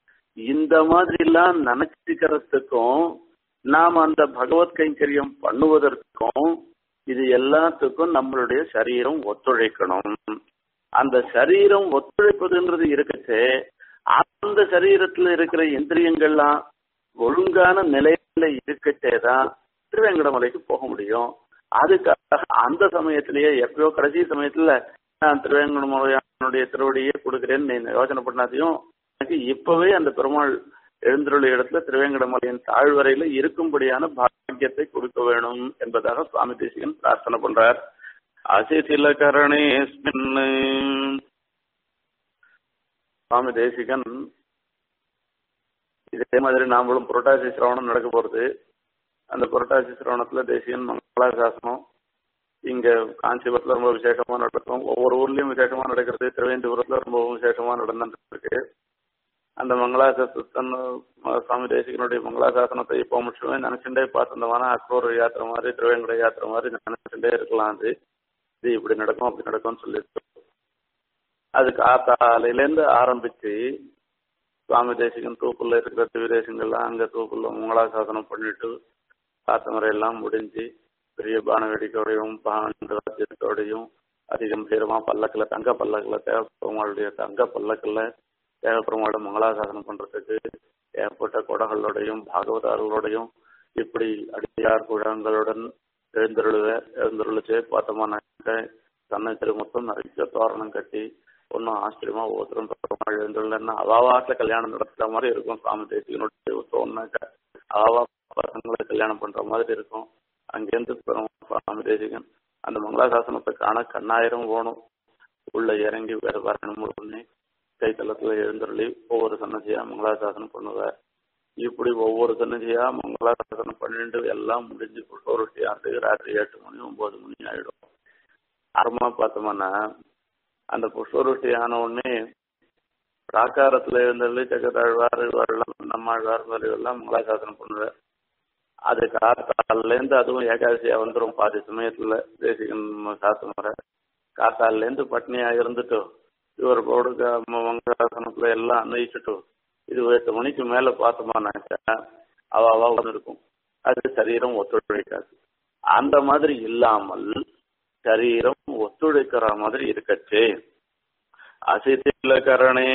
இந்த மாதிரி எல்லாம் நினைச்சுக்கிறதுக்கும் நாம் அந்த பகவத் கைங்கரியம் பண்ணுவதற்கும் இது எல்லாத்துக்கும் நம்மளுடைய சரீரம் ஒத்துழைக்கணும் அந்த சரீரம் ஒத்துழைப்பதுன்றது இருக்கச்சே அந்த சரீரத்துல இருக்கிற இந்திரியங்கள்லாம் ஒழுங்கான நிலையில இருக்கச்சே தான் திருவேங்கடமலைக்கு போக முடியும் அதுக்காக அந்த சமயத்திலேயே எப்பயோ கடைசி சமயத்துல நான் திருவேங்கடமலையானுடைய திருவடியே கொடுக்கிறேன்னு நீ யோசனை பண்ணாதையும் எனக்கு இப்பவே அந்த பெருமாள் எழுந்துள்ள இடத்துல திருவேங்கடமலையின் தாழ்வரையில இருக்கும்படியான பாக்கியத்தை கொடுக்க வேணும் என்பதாக சுவாமி தேசிகன் பிரார்த்தனை பண்றார் அசிசில கரணேஸ்மின் சுவாமி தேசிகன் இதே மாதிரி நாமளும் புரட்டாசி சிரவணம் நடக்க போறது அந்த புரட்டாசி சிரவணத்துல தேசிகன் மங்களாசாசனம் இங்க காஞ்சிபுரத்துல ரொம்ப விசேஷமா நடக்கும் ஒவ்வொரு ஊர்லயும் விசேஷமா நடக்கிறது திருவேந்திபுரத்துல ரொம்ப விசேஷமா நடந்துட்டு இருக்கு அந்த மங்களாசாசன சுவாமி தேசிகனுடைய மங்களாசாசனத்தை இப்போ முற்றுமே நினைச்சுட்டே பார்த்துருந்தோம்னா அக்ரூர் யாத்திரை மாதிரி திருவேங்கட யாத்திரை மாதிரி நினைச்சுட்டே இருக்கலாம் அது இது இப்படி நடக்கும் அப்படி நடக்கும்னு சொல்லிட்டு அது காத்தாலையிலேருந்து ஆரம்பிச்சு சுவாமி தேசிகன் தூப்புல இருக்கிற திவிதேசங்கள்லாம் அங்க தூப்புல மங்களாசாசனம் பண்ணிட்டு காத்த முறையெல்லாம் முடிஞ்சு பெரிய பான வெடிக்கையோடையும் பாண்டு வாத்தியத்தோடையும் அதிகம்பீரமா பல்லக்கில் தங்க பல்லக்கில் தேவப்பெருமாளுடைய தங்க பல்லக்கில் தேவப்பெருமாளோட மங்களாசாசனம் பண்றதுக்கு ஏற்பட்ட கொடைகளோடையும் பாகவதார்களோடையும் இப்படி அடியார் குழாங்களுடன் எழுந்தருளுவ எழுந்தருளுச்சே பார்த்தோம்னாக்க தன்னை மொத்தம் நிறைய தோரணம் கட்டி ஒன்றும் ஆச்சரியமா ஒவ்வொருத்தரும் பெருமாள் எழுந்துள்ளன்னா அவாவாட்டில் கல்யாணம் நடத்துற மாதிரி இருக்கும் சுவாமி தேசிகனுடைய உத்தவம்னாக்க அவாவா பசங்களை கல்யாணம் பண்ற மாதிரி இருக்கும் அங்கேருந்து பெருமாள் சுவாமி தேசிகன் அந்த மங்களாசாசனத்தை காண கண்ணாயிரம் போகணும் உள்ள இறங்கி வேற வரணும் உடனே கைத்தளத்துல எழுந்தருளி ஒவ்வொரு சன்னதியா மங்களாசாசனம் பண்ணுவார் இப்படி ஒவ்வொரு சன்னதியா மங்களாசாசனம் பன்னெண்டு எல்லாம் முடிஞ்சு புஷ்பவருஷ்டி ஆகிறதுக்கு ராத்திரி எட்டு மணி ஒன்பது மணி ஆயிடும் அப்புறமா பார்த்தோம்னா அந்த புஷ்பவருஷ்டி ஆன உடனே பிராக்காரத்துல எழுந்தள்ளி சக்கத்தாழ்வார் இவரெல்லாம் நம்மாழ்வார் எல்லாம் மங்களாசாசனம் பண்ணுவார் அது காத்தாலேருந்து அதுவும் ஏகாதசியா வந்துடும் பாதி சமயத்துல தேசிகன் சாத்து முறை காத்தாலேருந்து பட்னியா இருந்துட்டு இவர் போடுக்க மங்களாசனத்துல எல்லாம் அன்வயிச்சுட்டு இது எட்டு மணிக்கு மேல பார்த்தோமானாக்கா அவ அவ இருக்கும் அது சரீரம் ஒத்துழைக்காது அந்த மாதிரி இல்லாமல் சரீரம் ஒத்துழைக்கிற மாதிரி இருக்கச்சு அசிதில கரணே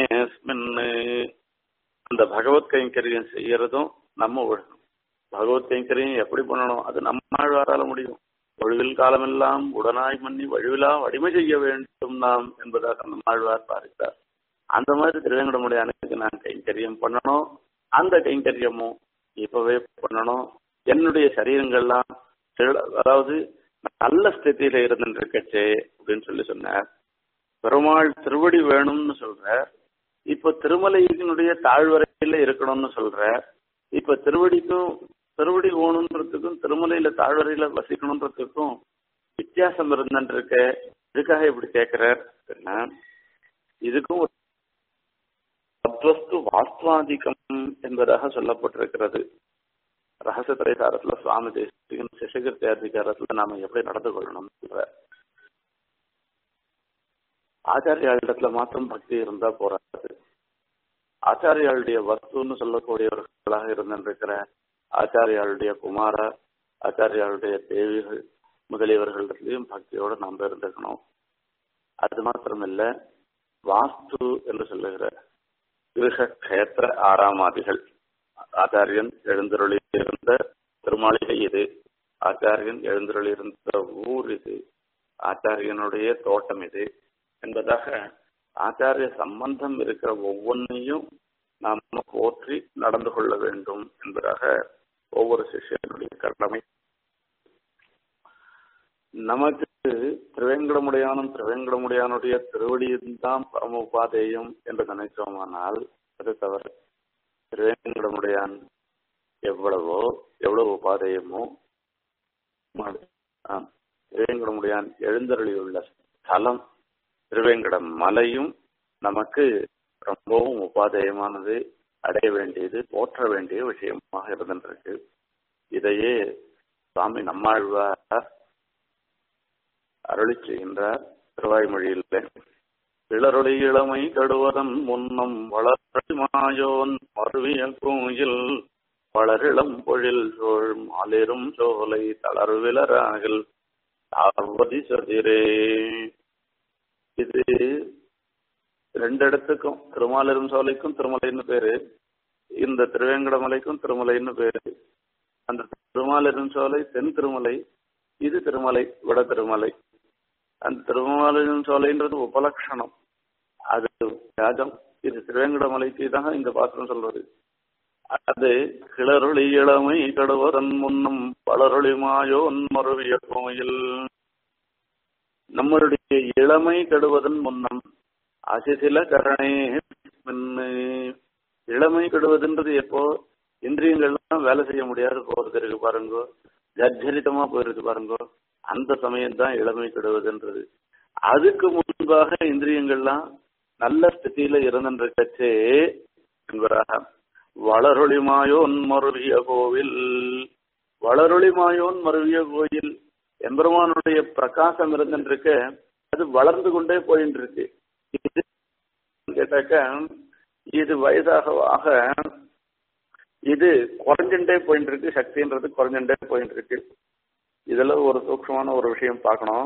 அந்த பகவத் கைங்கரியம் செய்யறதும் நம்ம ஒழுங்கும் பகவத் கைங்கரியம் எப்படி பண்ணணும் அது நம்ம வரால முடியும் ஒழிவில் காலமெல்லாம் உடனாய் மன்னி வழிவிலா வடிமை செய்ய வேண்டும் நாம் என்பதாக நம்மாழ்வார் பாரித்தார் அந்த மாதிரி திருவேங்கடமுடைய அன்னைக்கு நான் கைங்கரியம் பண்ணணும் அந்த கைங்கரியமும் இப்பவே பண்ணணும் என்னுடைய சரீரங்கள்லாம் அதாவது நல்ல ஸ்திதியில இருந்துருக்கச்சே அப்படின்னு சொல்லி சொன்னார் பெருமாள் திருவடி வேணும்னு சொல்ற இப்ப திருமலையினுடைய தாழ்வரையில இருக்கணும்னு சொல்ற இப்ப திருவடிக்கும் திருவடி ஓணுன்றதுக்கும் திருமலையில தாழ்வரையில வசிக்கணுன்றதுக்கும் வித்தியாசம் இருந்துருக்க இதுக்காக இப்படி கேட்கிறார் இதுக்கும் சத்வஸ்து வாஸ்துவாதிகம் என்பதாக சொல்லப்பட்டிருக்கிறது ரகசிய திரைசாரத்துல சுவாமி தேசிகன் சிசகிருத்தி அதிகாரத்துல நாம எப்படி நடந்து கொள்ளணும் ஆச்சாரியாளிடத்துல மாத்திரம் பக்தி இருந்தா போறாது ஆச்சாரியாளுடைய வஸ்துன்னு சொல்லக்கூடியவர்களாக இருந்திருக்கிற ஆச்சாரியாளுடைய குமார ஆச்சாரியாளுடைய தேவிகள் முதலியவர்களிடத்திலையும் பக்தியோட நாம் இருந்துக்கணும் அது மாத்திரமில்ல வாஸ்து என்று சொல்லுகிற கிருஷக்ஷேத்திர ஆறாமாதிகள் ஆச்சாரியன் எழுந்தருளியிருந்த திருமாளிகை இது ஆச்சாரியன் எழுந்தருளியிருந்த ஊர் இது ஆச்சாரியனுடைய தோட்டம் இது என்பதாக ஆச்சாரிய சம்பந்தம் இருக்கிற ஒவ்வொன்றையும் நாம் போற்றி நடந்து கொள்ள வேண்டும் என்பதாக ஒவ்வொரு சிஷியனுடைய கடமை நமக்கு திருவேங்கடமுடையானும் திருவேங்கடமுடையானுடைய திருவடியும் பரம உபாதேயம் என்று நினைத்தோமானால் அது தவறு திருவேங்கடமுடையான் எவ்வளவோ எவ்வளவு உபாதேயமோ திருவேங்கடமுடையான் எழுந்தருளியுள்ள ஸ்தலம் திருவேங்கடம் மலையும் நமக்கு ரொம்பவும் உபாதேயமானது அடைய வேண்டியது போற்ற வேண்டிய விஷயமாக இருந்திருக்கு இதையே சுவாமி நம்மாழ்வார் அருளி செய்கின்றார் திருவாய்மொழியில் இளருளி இளமை கடுவதன் முன்னம் வளர்ச்சி மாயோன் மருவிய கோயில் வளரிளம் பொழில் சோழ் மாலிரும் சோலை தளர்விலராகில் தாவதி சதிரே இது ரெண்டு இடத்துக்கும் திருமாலிரும் சோலைக்கும் திருமலைன்னு பேரு இந்த திருவேங்கடமலைக்கும் திருமலைன்னு பேரு அந்த திருமாலிரும் சோலை தென் திருமலை இது திருமலை வட திருமலை அந்த திருமாலிரும் சோலைன்றது உபலட்சணம் அது யாகம் இது திருவேங்கடமலைக்கு தான் இந்த பாத்திரம் சொல்றது அது கிளருளி இளமை கடுவதன் முன்னம் பலருளி மாயோன் மருவிய கோயில் நம்மளுடைய இளமை கெடுவதன் முன்னம் அசிசில கரணே இளமை கெடுவதுன்றது எப்போ இந்திரியங்கள்லாம் வேலை செய்ய முடியாது போறது இருக்கு பாருங்க ஜர்ஜரிதமா போயிருக்கு பாருங்க அந்த சமயம் தான் இளமை கெடுவதுன்றது அதுக்கு முன்பாக இந்திரியங்கள்லாம் நல்ல ஸ்திதியில இருந்துருக்கச்சே என்பதாக வளரொளிமாயோன் மருவிய கோவில் வளரொளிமாயோன் மருவிய கோயில் எம்பெருமானுடைய பிரகாசம் இருந்துருக்கு அது வளர்ந்து கொண்டே போயிட்டு இருக்கு இது கேட்டாக்க இது வயதாக ஆக இது குறைஞ்சுட்டே போயிட்டு இருக்கு சக்தின்றது குறைஞ்சுட்டே போயிட்டு இருக்கு இதுல ஒரு சூக்ஷமான ஒரு விஷயம் பார்க்கணும்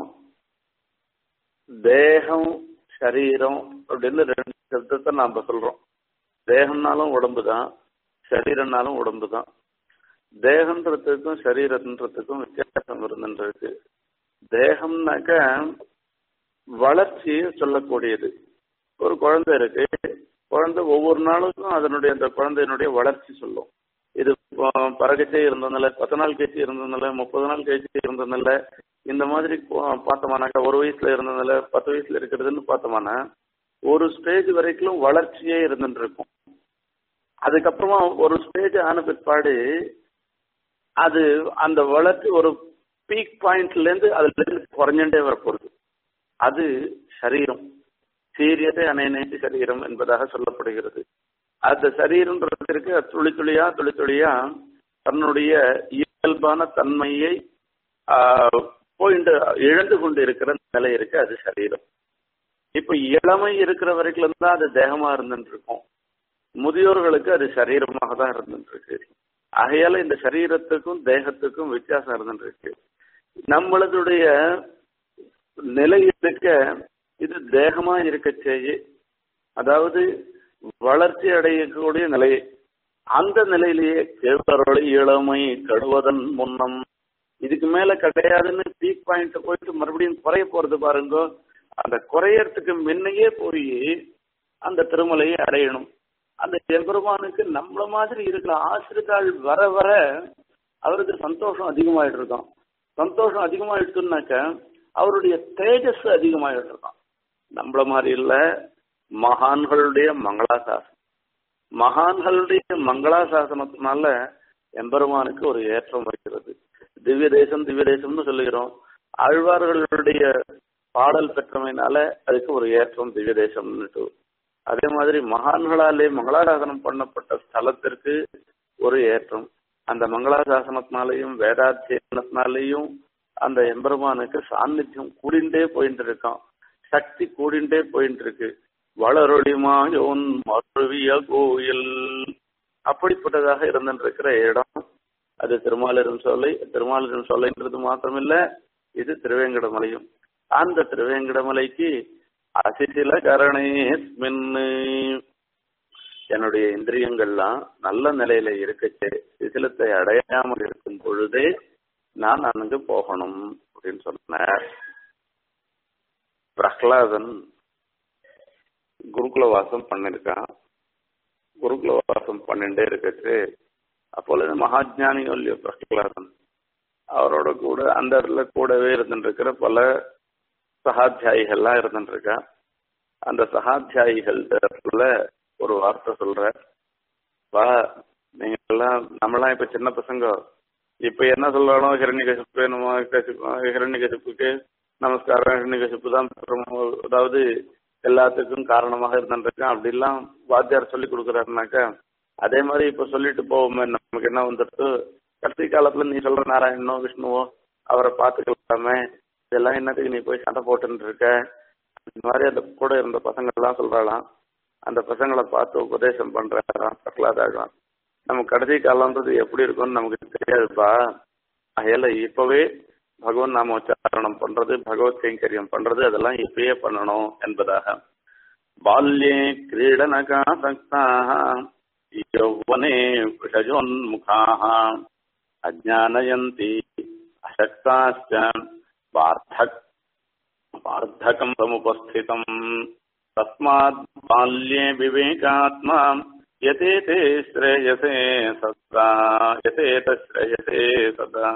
தேகம் சரீரம் அப்படின்னு ரெண்டு சப்தத்தை நாம சொல்றோம் தேகம்னாலும் உடம்பு தான் சரீரம்னாலும் உடம்பு தான் தேகன்றதுக்கும் சரீரன்றதுக்கும் வித்தியாசம் இருந்துருக்கு தேகம்னாக்க வளர்ச்சியை சொல்லக்கூடியது ஒரு குழந்தை இருக்கு குழந்தை ஒவ்வொரு நாளுக்கும் அதனுடைய அந்த குழந்தையினுடைய வளர்ச்சி சொல்லும் இது பறகச்சே இருந்ததுனால பத்து நாள் கழிச்சு இருந்ததுனால முப்பது நாள் கழிச்சு இருந்ததுனால இந்த மாதிரி பார்த்தோமானாக்கா ஒரு வயசுல இருந்ததுனால பத்து வயசுல இருக்கிறதுன்னு பார்த்தோமானா ஒரு ஸ்டேஜ் வரைக்கும் வளர்ச்சியே இருந்துட்டு இருக்கும் அதுக்கப்புறமா ஒரு ஸ்டேஜ் ஆன பிற்பாடு அது அந்த வளர்ச்சி ஒரு பீக் பாயிண்ட்ல இருந்து அதுல இருந்து குறைஞ்சுட்டே வரப்போகுது அது சரீரம் சீரியதே அனைநேசி சரீரம் என்பதாக சொல்லப்படுகிறது அந்த சரீரன்றதற்கு துளி துளியா துளி துளியா தன்னுடைய இயல்பான தன்மையை போயிட்டு இழந்து கொண்டு இருக்கிற நிலை இருக்கு அது சரீரம் இப்ப இளமை இருக்கிற வரைக்கும் தான் அது தேகமா இருந்துட்டு இருக்கும் முதியோர்களுக்கு அது சரீரமாக தான் இருந்துட்டு இருக்கு ஆகையால இந்த சரீரத்துக்கும் தேகத்துக்கும் வித்தியாசம் இருந்துட்டு இருக்கு நம்மளதுடைய நிலை இருக்க இது தேகமா இருக்க செய்ய அதாவது வளர்ச்சி அடையக்கூடிய நிலை அந்த நிலையிலேயே கேழ்வரோட இளமை கடுவதன் முன்னம் இதுக்கு மேல கிடையாதுன்னு பீக் பாயிண்ட் போயிட்டு மறுபடியும் குறைய போறது பாருங்க அந்த குறையறதுக்கு முன்னையே போய் அந்த திருமலையை அடையணும் அந்த எம்பெருமானுக்கு நம்மள மாதிரி இருக்கிற ஆசிரியாள் வர வர அவருக்கு சந்தோஷம் அதிகமாயிட்டு இருக்கான் சந்தோஷம் அதிகமாயிட்டுனாக்க அவருடைய தேஜஸ் அதிகமாயிட்டு இருக்கான் நம்மள மாதிரி இல்ல மகான்களுடைய மங்களாசாசனம் மகான்களுடைய மங்களாசாசனத்தினால எம்பெருமானுக்கு ஒரு ஏற்றம் வைக்கிறது திவ்ய தேசம் திவ்ய தேசம்னு சொல்லுகிறோம் ஆழ்வார்களுடைய பாடல் பெற்றமையினால அதுக்கு ஒரு ஏற்றம் திவ்ய தேசம்னுட்டு அதே மாதிரி மகான்களாலே மங்களாசாசனம் பண்ணப்பட்ட ஸ்தலத்திற்கு ஒரு ஏற்றம் அந்த மங்களாசாசனத்தினாலையும் வேதாத்தியனத்தினாலையும் அந்த எம்பெருமானுக்கு சாநித்தியம் கூடிண்டே போயிட்டு இருக்கான் சக்தி கூடிண்டே போயிட்டு இருக்கு வளரொளிமாயோன் மருவிய கோயில் அப்படிப்பட்டதாக இருந்துருக்கிற இடம் அது திருமாலிரும் சோலை திருமாலிரும் சோலைன்றது மாத்திரமில்ல இது திருவேங்கடமலையும் அந்த திருவேங்கடமலைக்கு அசிசில கரணேஸ்மின் என்னுடைய இந்திரியங்கள்லாம் நல்ல நிலையில இருக்கச்சே சிசிலத்தை அடையாமல் இருக்கும் பொழுதே நான் அங்கு போகணும் அப்படின்னு சொன்னார் பிரஹ்லாதன் குருகுல வாசம் பண்ணிருக்கான் குருகுல வாசம் பண்ணிட்டே இருக்கச்சு அப்பொழுது மகாஜானியும் இல்லையோ பிரஹ்லாதன் அவரோட கூட அந்த இடத்துல கூடவே இருந்துட்டு இருக்கிற பல சகாத்தியாயிகள்லாம் இருந்துட்டு இருக்கா அந்த சகாத்தியாயிகள் இடத்துல ஒரு வார்த்தை சொல்ற வா நீங்க எல்லாம் நம்மளாம் இப்ப சின்ன பசங்க இப்ப என்ன சொல்லணும் ஹிரண்ய கசிப்பு நம்ம கசிப்பு ஹிரண்ய கசிப்புக்கு நமஸ்காரம் ஹிரண்ய கசிப்பு தான் அதாவது எல்லாத்துக்கும் காரணமாக இருந்துருக்கேன் அப்படிலாம் வாத்தியார் சொல்லி கொடுக்குறாருனாக்கா அதே மாதிரி இப்ப சொல்லிட்டு போவோமே நமக்கு என்ன வந்துட்டு கடைசி காலத்துல நீ சொல்ற நாராயணனோ விஷ்ணுவோ அவரை பார்த்துக்கலாமே இதெல்லாம் என்னத்துக்கு நீ போய் சண்டை போட்டுன்னு இருக்க இந்த மாதிரி அந்த கூட இருந்த பசங்க எல்லாம் சொல்றாளாம் அந்த பசங்களை பார்த்து உபதேசம் பண்றாராம் பிரகலாதாகலாம் நம்ம கடைசி காலம்ன்றது எப்படி இருக்கும்னு நமக்கு தெரியாதுப்பா அதையில இப்பவே பகவன் நாம உச்சாரணம் பண்றது பகவத் கைங்கரியம் பண்றது அதெல்லாம் இப்பயே பண்ணணும் என்பதாக பால்யே கிரீடனகாசக்தாக யௌவனே விஷஜோன்முகாः அஜானயந்தி அசக்தாश्च வார்த்தக் வார்த்தகம் சமுபஸ்திதம் தஸ்மாத் பால்யே விவேகாத்மா யதேதே ஸ்ரேயசே சதா யதேத ஸ்ரேயசே சதா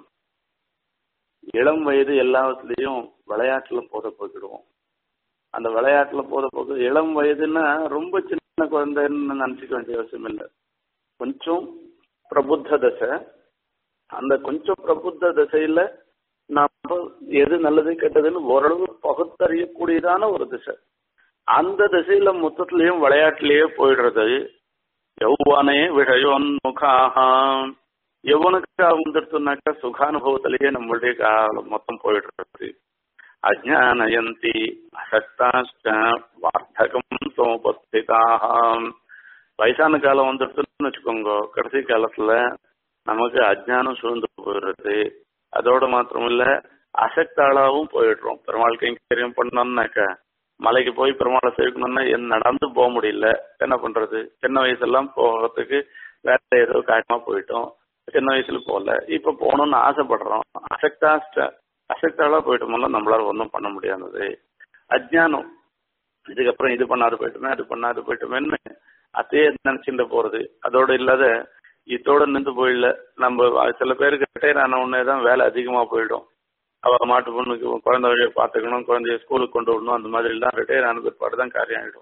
இளம் வயது எல்லாத்துலேயும் விளையாட்டுல போத போக்கிடுவோம் அந்த விளையாட்டுல போத போக்கு இளம் வயதுன்னா ரொம்ப சின்ன குழந்தைன்னு நினைச்சுக்க வேண்டிய அவசியம் இல்லை கொஞ்சம் பிரபுத்த தசை அந்த கொஞ்சம் பிரபுத்த தசையில நாம எது நல்லது கெட்டதுன்னு ஓரளவு பகுத்தறியக்கூடியதான ஒரு திசை அந்த திசையில மொத்தத்திலையும் விளையாட்டுலயே போயிடுறது யௌவனே விஷயோன்முகாக எவனுக்கு வந்துடுத்துனாக்கா சுகானுபவத்திலேயே நம்மளுடைய காலம் மொத்தம் போயிடுறது அஜானயந்தி அசக்தாஷ்ட வார்த்தகம் சோபஸ்திதாக வயசான காலம் வந்துடுதுன்னு வச்சுக்கோங்க கடைசி காலத்துல நமக்கு அஜ்ஞானம் சூழ்ந்து போயிடுறது அதோட மாத்திரம் இல்ல அசக்தாளாவும் போயிடுறோம் பெருமாள் கைங்கரியம் பண்ணோம்னாக்கா மலைக்கு போய் பெருமாளை சேர்க்கணும்னா என் நடந்து போக முடியல என்ன பண்றது சின்ன வயசுலாம் போகிறதுக்கு வேற ஏதோ காரியமா போயிட்டோம் சின்ன வயசுல போகல இப்ப போகணும்னு ஆசைப்படுறோம் அசக்தாஷ்ட அசக்தாளா போயிட்டோம்னா நம்மளால ஒன்றும் பண்ண முடியாதது அஜ்ஞானம் இதுக்கப்புறம் இது பண்ணாது போயிட்டோமே அது பண்ணாது போயிட்டோமேன்னு அதையே நினைச்சுட்டு போறது அதோட இல்லாத இதோட நின்று போயிடல நம்ம சில பேருக்கு ரிட்டையர் ஆன உடனே தான் வேலை அதிகமா போயிடும் அவ மாட்டு பொண்ணுக்கு குழந்தைய பார்த்துக்கணும் குழந்தைய ஸ்கூலுக்கு கொண்டு விடணும் அந்த மாதிரி எல்லாம் ரிட்டையர் ஆன பிற்பாடு தான் காரியம் ஆகிடும்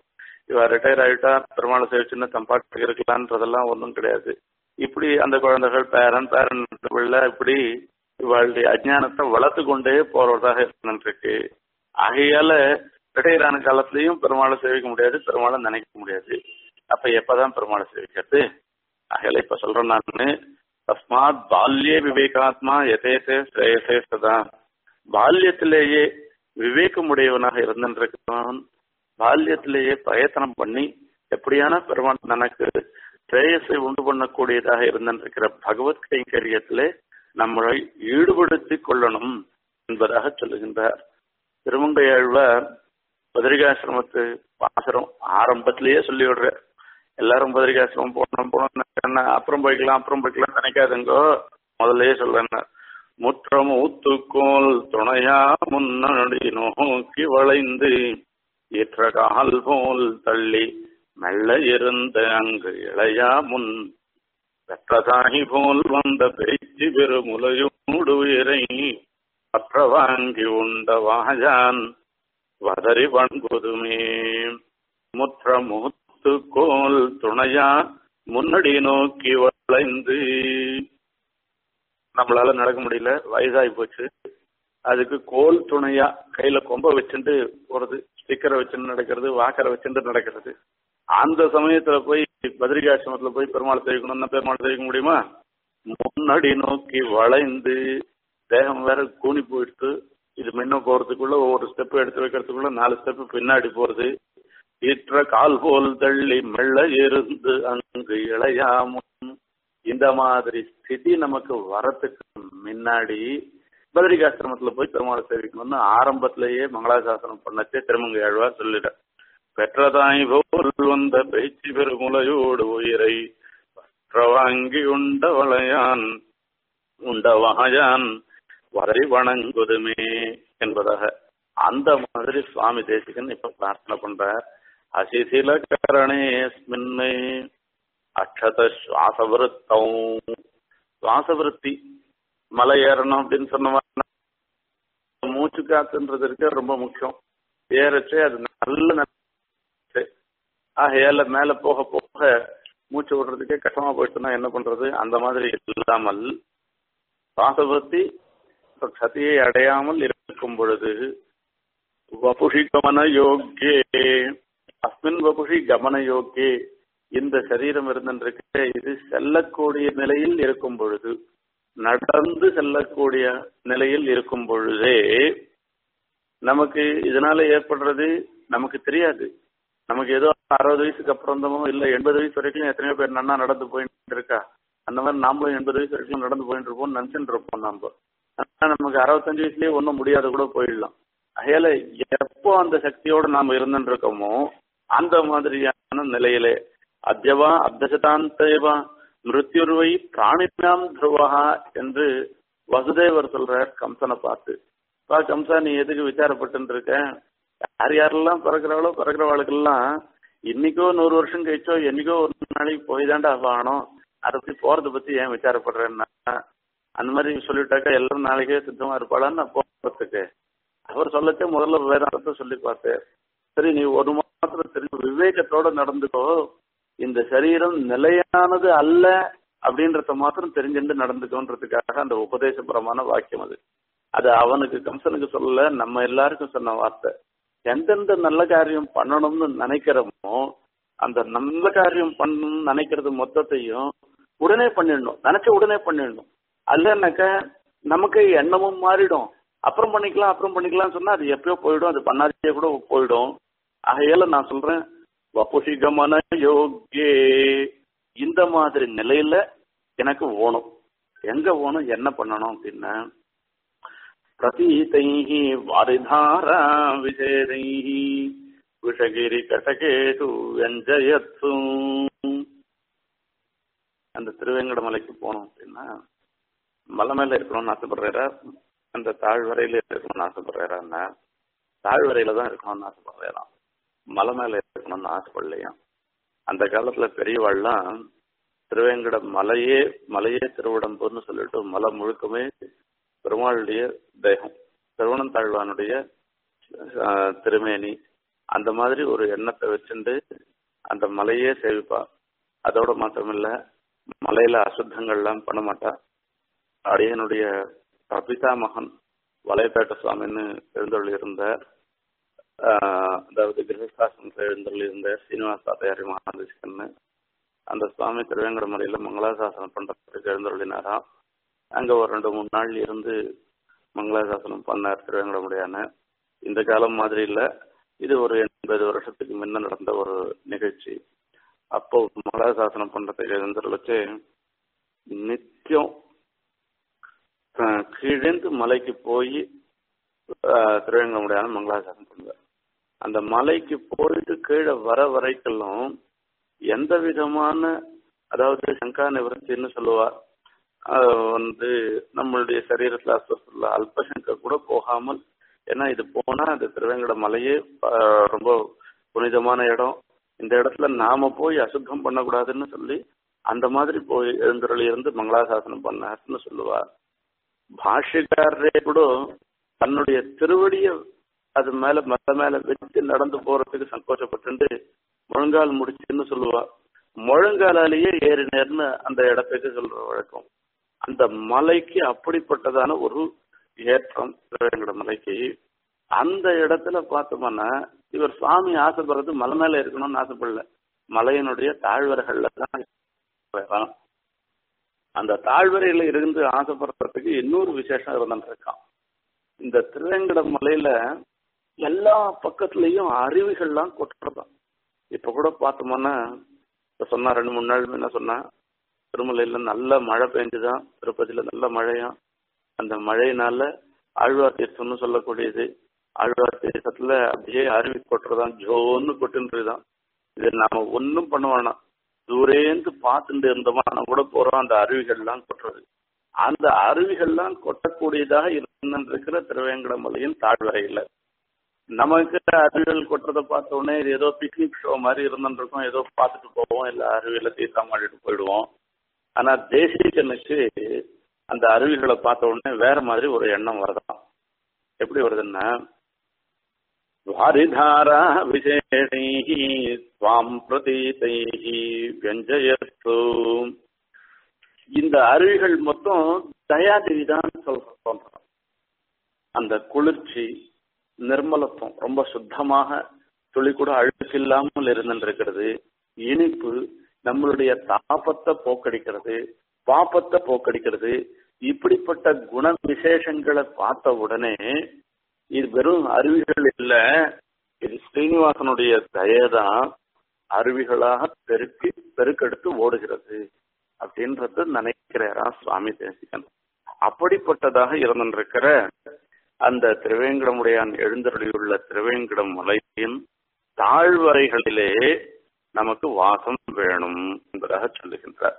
இவ ரிட்டையர் ஆயிட்டா பெருமாளை சேவிச்சுன்னு தம்பாட்டு இருக்கலான்றதெல்லாம் ஒன்றும் கிடையாது இப்படி அந்த குழந்தைகள் பேரன் பேரன் பிள்ளை இப்படி இவளுடைய அஜ்ஞானத்தை வளர்த்து கொண்டே போறதாக இருந்துருக்கு ஆகையால ரிட்டையர் ஆன காலத்திலையும் பெருமாளை சேவிக்க முடியாது பெருமாளை நினைக்க முடியாது அப்ப எப்பதான் பெருமாளை சேவிக்கிறது ஆகையால இப்ப சொல்றேன் நான் தஸ்மாத் பால்யே விவேகாத்மா எதேதே ஸ்ரேயசே சதா பால்யத்திலேயே விவேகமுடையவனாக இருந்திருக்கிறவன் பால்யத்திலேயே பிரயத்தனம் பண்ணி எப்படியான பெருமான் தனக்கு ஸ்ரேயஸை உண்டு பண்ணக்கூடியதாக இருந்திருக்கிற பகவத் கைங்கரியத்திலே நம்மளை ஈடுபடுத்திக் கொள்ளணும் என்பதாக சொல்லுகின்றார் திருமங்கையாழ்வார் பத்ரிகாசிரமத்து பாசரம் ஆரம்பத்திலேயே சொல்லி விடுற எல்லாரும் பத்ரிகாசிரமம் போனோம் போனோம் அப்புறம் போய்க்கலாம் அப்புறம் போய்க்கலாம் நினைக்காதுங்கோ முதல்லயே சொல்றேன் முற்றம் ஊத்துக்கோல் துணையா முன்னடி நோக்கி வளைந்து ஏற்ற கால் போல் தள்ளி மெல்ல இருந்த அங்கு இளையா முன் பெற்றதாகி போல் வந்த பேச்சு பெருமுலையோடு இறை பற்ற வாங்கி உண்ட வாஜான் வதறி வண்குதுமே முற்ற முத்து கோல் துணையா முன்னடி நோக்கி வளைந்து நம்மளால நடக்க முடியல வயசாகி போச்சு அதுக்கு கோல் துணையா கையில கொம்ப வச்சுட்டு போறது ஸ்டிக்கரை வச்சுட்டு நடக்கிறது வாக்கரை வச்சுட்டு நடக்கிறது அந்த சமயத்துல போய் பத்ரிகாசிரமத்துல போய் பெருமாள் தெரிவிக்கணும்னா பெருமாள் தெரிவிக்க முடியுமா முன்னாடி நோக்கி வளைந்து தேகம் வேற கூணி போயிடுத்து இது முன்ன போறதுக்குள்ள ஒவ்வொரு ஸ்டெப் எடுத்து வைக்கிறதுக்குள்ள நாலு ஸ்டெப் பின்னாடி போறது ஈற்ற கால் போல் தள்ளி மெல்ல இருந்து அங்கு இளையாமுன் இந்த மாதிரி ஸ்திதி நமக்கு வரத்துக்கு முன்னாடி பத்ரிகாசிரமத்துல போய் பெருமாளை தெரிவிக்கணும்னு ஆரம்பத்திலேயே மங்களாசாசனம் பண்ணச்சே திருமங்கை ஆழ்வார் சொல்லிட பெற்றதாய் போல் வந்த பேச்சு பெருமுலையோடு உயிரை வாங்கி உண்ட வளையான் உண்ட வாயான் வரை வணங்குதுமே என்பதாக அந்த மாதிரி சுவாமி தேசிகன் இப்ப பிரார்த்தனை பண்றார் அசிசில கரணேஸ்மின்னு அக்ஷத சுவாசவிருத்தம் சுவாசவிருத்தி மலை ஏறணும் அப்படின்னு சொன்ன மூச்சு காத்துன்றது இருக்க ரொம்ப முக்கியம் ஏறச்சே அது நல்ல ஆகையால மேல போக போக மூச்சு விடுறதுக்கே கஷ்டமா போயிட்டுனா என்ன பண்றது அந்த மாதிரி இல்லாமல் சுவாசவிருத்தி சதியை அடையாமல் இருக்கும் பொழுது வபுஷி கமன யோக்கியே அஸ்மின் வபுஷி கமன யோக்கியே இந்த சரீரம் இருந்திருக்க இது செல்லக்கூடிய நிலையில் இருக்கும் பொழுது நடந்து செல்லக்கூடிய நிலையில் இருக்கும் பொழுதே நமக்கு இதனால ஏற்படுறது நமக்கு தெரியாது நமக்கு ஏதோ அறுபது வயசுக்கு அப்புறந்தமோ இல்ல எண்பது வயசு வரைக்கும் எத்தனையோ பேர் நன்னா நடந்து போயிட்டு இருக்கா அந்த மாதிரி நாமளும் எண்பது வயசு வரைக்கும் நடந்து போயிட்டு இருப்போம் நினைச்சுட்டு இருப்போம் நம்ம ஆனா நமக்கு அறுபத்தஞ்சு வயசுலயே ஒன்றும் முடியாத கூட போயிடலாம் அகையால எப்போ அந்த சக்தியோடு நாம இருந்துட்டு இருக்கோமோ அந்த மாதிரியான நிலையிலே அத்தியவா அப்தசதாந்தேவா மிருத்யுர்வை பிராணினாம் துருவகா என்று வசுதேவர் சொல்றார் கம்சனை பார்த்து பா கம்சா நீ எதுக்கு விசாரப்பட்டு இருக்க யார் யாரெல்லாம் பிறகுறாளோ பிறகுறவாளுக்கெல்லாம் இன்னைக்கோ நூறு வருஷம் கழிச்சோ என்னைக்கோ ஒரு நாளைக்கு போய் தாண்டா ஆகணும் அதை பத்தி போறதை பத்தி ஏன் விசாரப்படுறேன்னா அந்த மாதிரி சொல்லிட்டாக்கா எல்லாரும் நாளைக்கே சித்தமா இருப்பாளான்னு நான் போறதுக்கு அவர் சொல்லச்சே முதல்ல வேதாந்தத்தை சொல்லி பார்த்தேன் சரி நீ ஒரு மாத்திரம் தெரிஞ்சு விவேகத்தோட நடந்துக்கோ இந்த சரீரம் நிலையானது அல்ல அப்படின்றத மாத்திரம் தெரிஞ்சுட்டு நடந்துக்கோன்றதுக்காக அந்த உபதேசபரமான வாக்கியம் அது அது அவனுக்கு கம்சனுக்கு சொல்லல நம்ம எல்லாருக்கும் சொன்ன வார்த்தை எந்தெந்த நல்ல காரியம் பண்ணணும்னு நினைக்கிறோமோ அந்த நல்ல காரியம் பண்ணணும்னு நினைக்கிறது மொத்தத்தையும் உடனே பண்ணிடணும் நினைச்ச உடனே பண்ணிடணும் அல்லனாக்க நமக்கு எண்ணமும் மாறிடும் அப்புறம் பண்ணிக்கலாம் அப்புறம் பண்ணிக்கலாம் சொன்னா அது எப்பயோ போயிடும் அது பண்ணாதே கூட போயிடும் ஆகையால நான் சொல்றேன் வப்புஷி கமன யோகே இந்த மாதிரி நிலையில எனக்கு ஓணும் எங்க ஓணும் என்ன பண்ணணும் அப்படின்னா பிரதீதைः வாரிதாரா விசேதைः விஷகிரி கட்டகேஷு வெஞ்சயத்சு அந்த திருவேங்கட மலைக்கு போனோம் அப்படின்னா மலை மேல இருக்கணும்னு ஆசைப்படுறாரா அந்த தாழ்வரையில இருக்கணும்னு ஆசைப்படுறாரா தாழ்வரையில தான் இருக்கணும்னு ஆசைப்படுறாராம் மலை மேல இருக்கணும்னு ஆசைப்படலையாம் அந்த காலத்துல பெரியவாள்லாம் திருவேங்கட மலையே மலையே திருவிடம்பூர்னு சொல்லிட்டு மலை முழுக்கமே பெருமாளுடைய தேகம் திருவனந்தாழ்வானுடைய திருமேனி அந்த மாதிரி ஒரு எண்ணத்தை வச்சுண்டு அந்த மலையே சேவிப்பா அதோட மாத்திரமில்ல மலையில அசுத்தங்கள்லாம் பண்ண மாட்டா அடியனுடைய பிரபிதா மகன் வலைப்பேட்ட சுவாமின்னு எழுந்தருள் இருந்த அதாவது கிரகஸ்தாசனத்தில் எழுந்தருள் இருந்த சீனிவாச தாத்தையாரி மகாதேசிகன்னு அந்த சுவாமி திருவேங்கட மலையில மங்களாசாசனம் பண்றதுக்கு எழுந்தருளினாராம் அங்க ஒரு ரெண்டு மூணு நாள் இருந்து மங்களாசாசனம் பண்ணார் திருவேங்கடமுடியான இந்த காலம் மாதிரி இல்ல இது ஒரு எண்பது வருஷத்துக்கு முன்ன நடந்த ஒரு நிகழ்ச்சி அப்போ மங்களாசாசனம் பண்றதுக்கு எழுந்தருளுச்சு நித்தியம் கீழேந்து மலைக்கு போய் திருவேங்கடமுடியான மங்களாசாசனம் பண்ணுவார் அந்த மலைக்கு போயிட்டு கீழே வர வரைக்கும் எந்த விதமான அதாவது சங்கா நிவர்த்தின்னு சொல்லுவா வந்து நம்மளுடைய சரீரத்தில் அஸ்வஸ்தில் அல்பசங்க கூட போகாமல் ஏன்னா இது போனா அது திருவேங்கட மலையே ரொம்ப புனிதமான இடம் இந்த இடத்துல நாம போய் அசுத்தம் பண்ணக்கூடாதுன்னு சொல்லி அந்த மாதிரி போய் எழுந்தருளி இருந்து மங்களாசாசனம் பண்ணார்னு சொல்லுவா பாஷ்யக்காரரே கூட தன்னுடைய திருவடிய அது மேல மலை மேல வச்சு நடந்து போறதுக்கு சங்கோச்சப்பட்டு முழங்கால் முடிச்சுன்னு சொல்லுவா முழங்காலாலேயே ஏறினேர்னு அந்த இடத்துக்கு சொல்ற வழக்கம் அந்த மலைக்கு அப்படிப்பட்டதான ஒரு ஏற்றம் திருவேங்கட மலைக்கு அந்த இடத்துல பார்த்தோம்னா இவர் சுவாமி ஆசைப்படுறது மலை மேல இருக்கணும்னு ஆசைப்படல மலையினுடைய தாழ்வரைகள்ல தான் அந்த தாழ்வரையில இருந்து ஆசைப்படுறதுக்கு இன்னொரு விசேஷம் இருந்துட்டு இருக்கான் இந்த திருவேங்கட மலையில எல்லா பக்கத்துலயும் அருவிகள்லாம் கொட்டுறதான் இப்ப கூட பார்த்தோம்னா இப்ப சொன்னா ரெண்டு மூணு நாள் என்ன சொன்னா திருமலையில நல்ல மழை பெஞ்சுதான் திருப்பதியில நல்ல மழையும் அந்த மழையினால ஆழ்வார் தீர்த்தம்னு சொல்லக்கூடியது ஆழ்வார் தீர்த்தத்துல அப்படியே அருவி கொட்டுறதான் ஜோன்னு கொட்டுன்றதுதான் இது நாம ஒன்றும் பண்ண வேணாம் தூரேந்து பார்த்துட்டு இருந்தோமா கூட போறோம் அந்த அருவிகள்லாம் கொட்டுறது அந்த அருவிகள்லாம் கொட்டக்கூடியதாக இருந்திருக்கிற திருவேங்கடமலையின் தாழ்வரையில் நமக்கு அருவிகள் கொட்டுறதை பார்த்த உடனே இது ஏதோ பிக்னிக் ஷோ மாதிரி இருந்துருக்கோம் ஏதோ பார்த்துட்டு போவோம் இல்லை அருவியில தீர்த்தம் ஆடிட்டு போயிடுவோம் ஆனா தேசிகனுக்கு அந்த அருவிகளை பார்த்த உடனே வேற மாதிரி ஒரு எண்ணம் வருதான் எப்படி வருதுன்னா வாரிதாரா விசேஷை துவாம் பிரதீதை வெஞ்சயத்து இந்த அருவிகள் மொத்தம் தயாதேவி தான் சொல்றோம் அந்த குளிர்ச்சி நிர்மலத்துவம் ரொம்ப சுத்தமாக துளி கூட அழுக்கில்லாமல் இருந்திருக்கிறது இனிப்பு நம்மளுடைய தாபத்தை போக்கடிக்கிறது பாப்பத்தை போக்கடிக்கிறது இப்படிப்பட்ட குண விசேஷங்களை பார்த்த உடனே இது வெறும் அருவிகள் இல்ல இது ஸ்ரீனிவாசனுடைய தயதான் அருவிகளாக பெருக்கி பெருக்கெடுத்து ஓடுகிறது அப்படின்றது நினைக்கிறாரா சுவாமி தேசிகன் அப்படிப்பட்டதாக இருந்திருக்கிற அந்த திருவேங்கடமுடையான் எழுந்தருளியுள்ள திருவேங்கடம் மலையின் தாழ்வரைகளிலே நமக்கு வாசம் வேணும் என்பதாக சொல்லுகின்றார்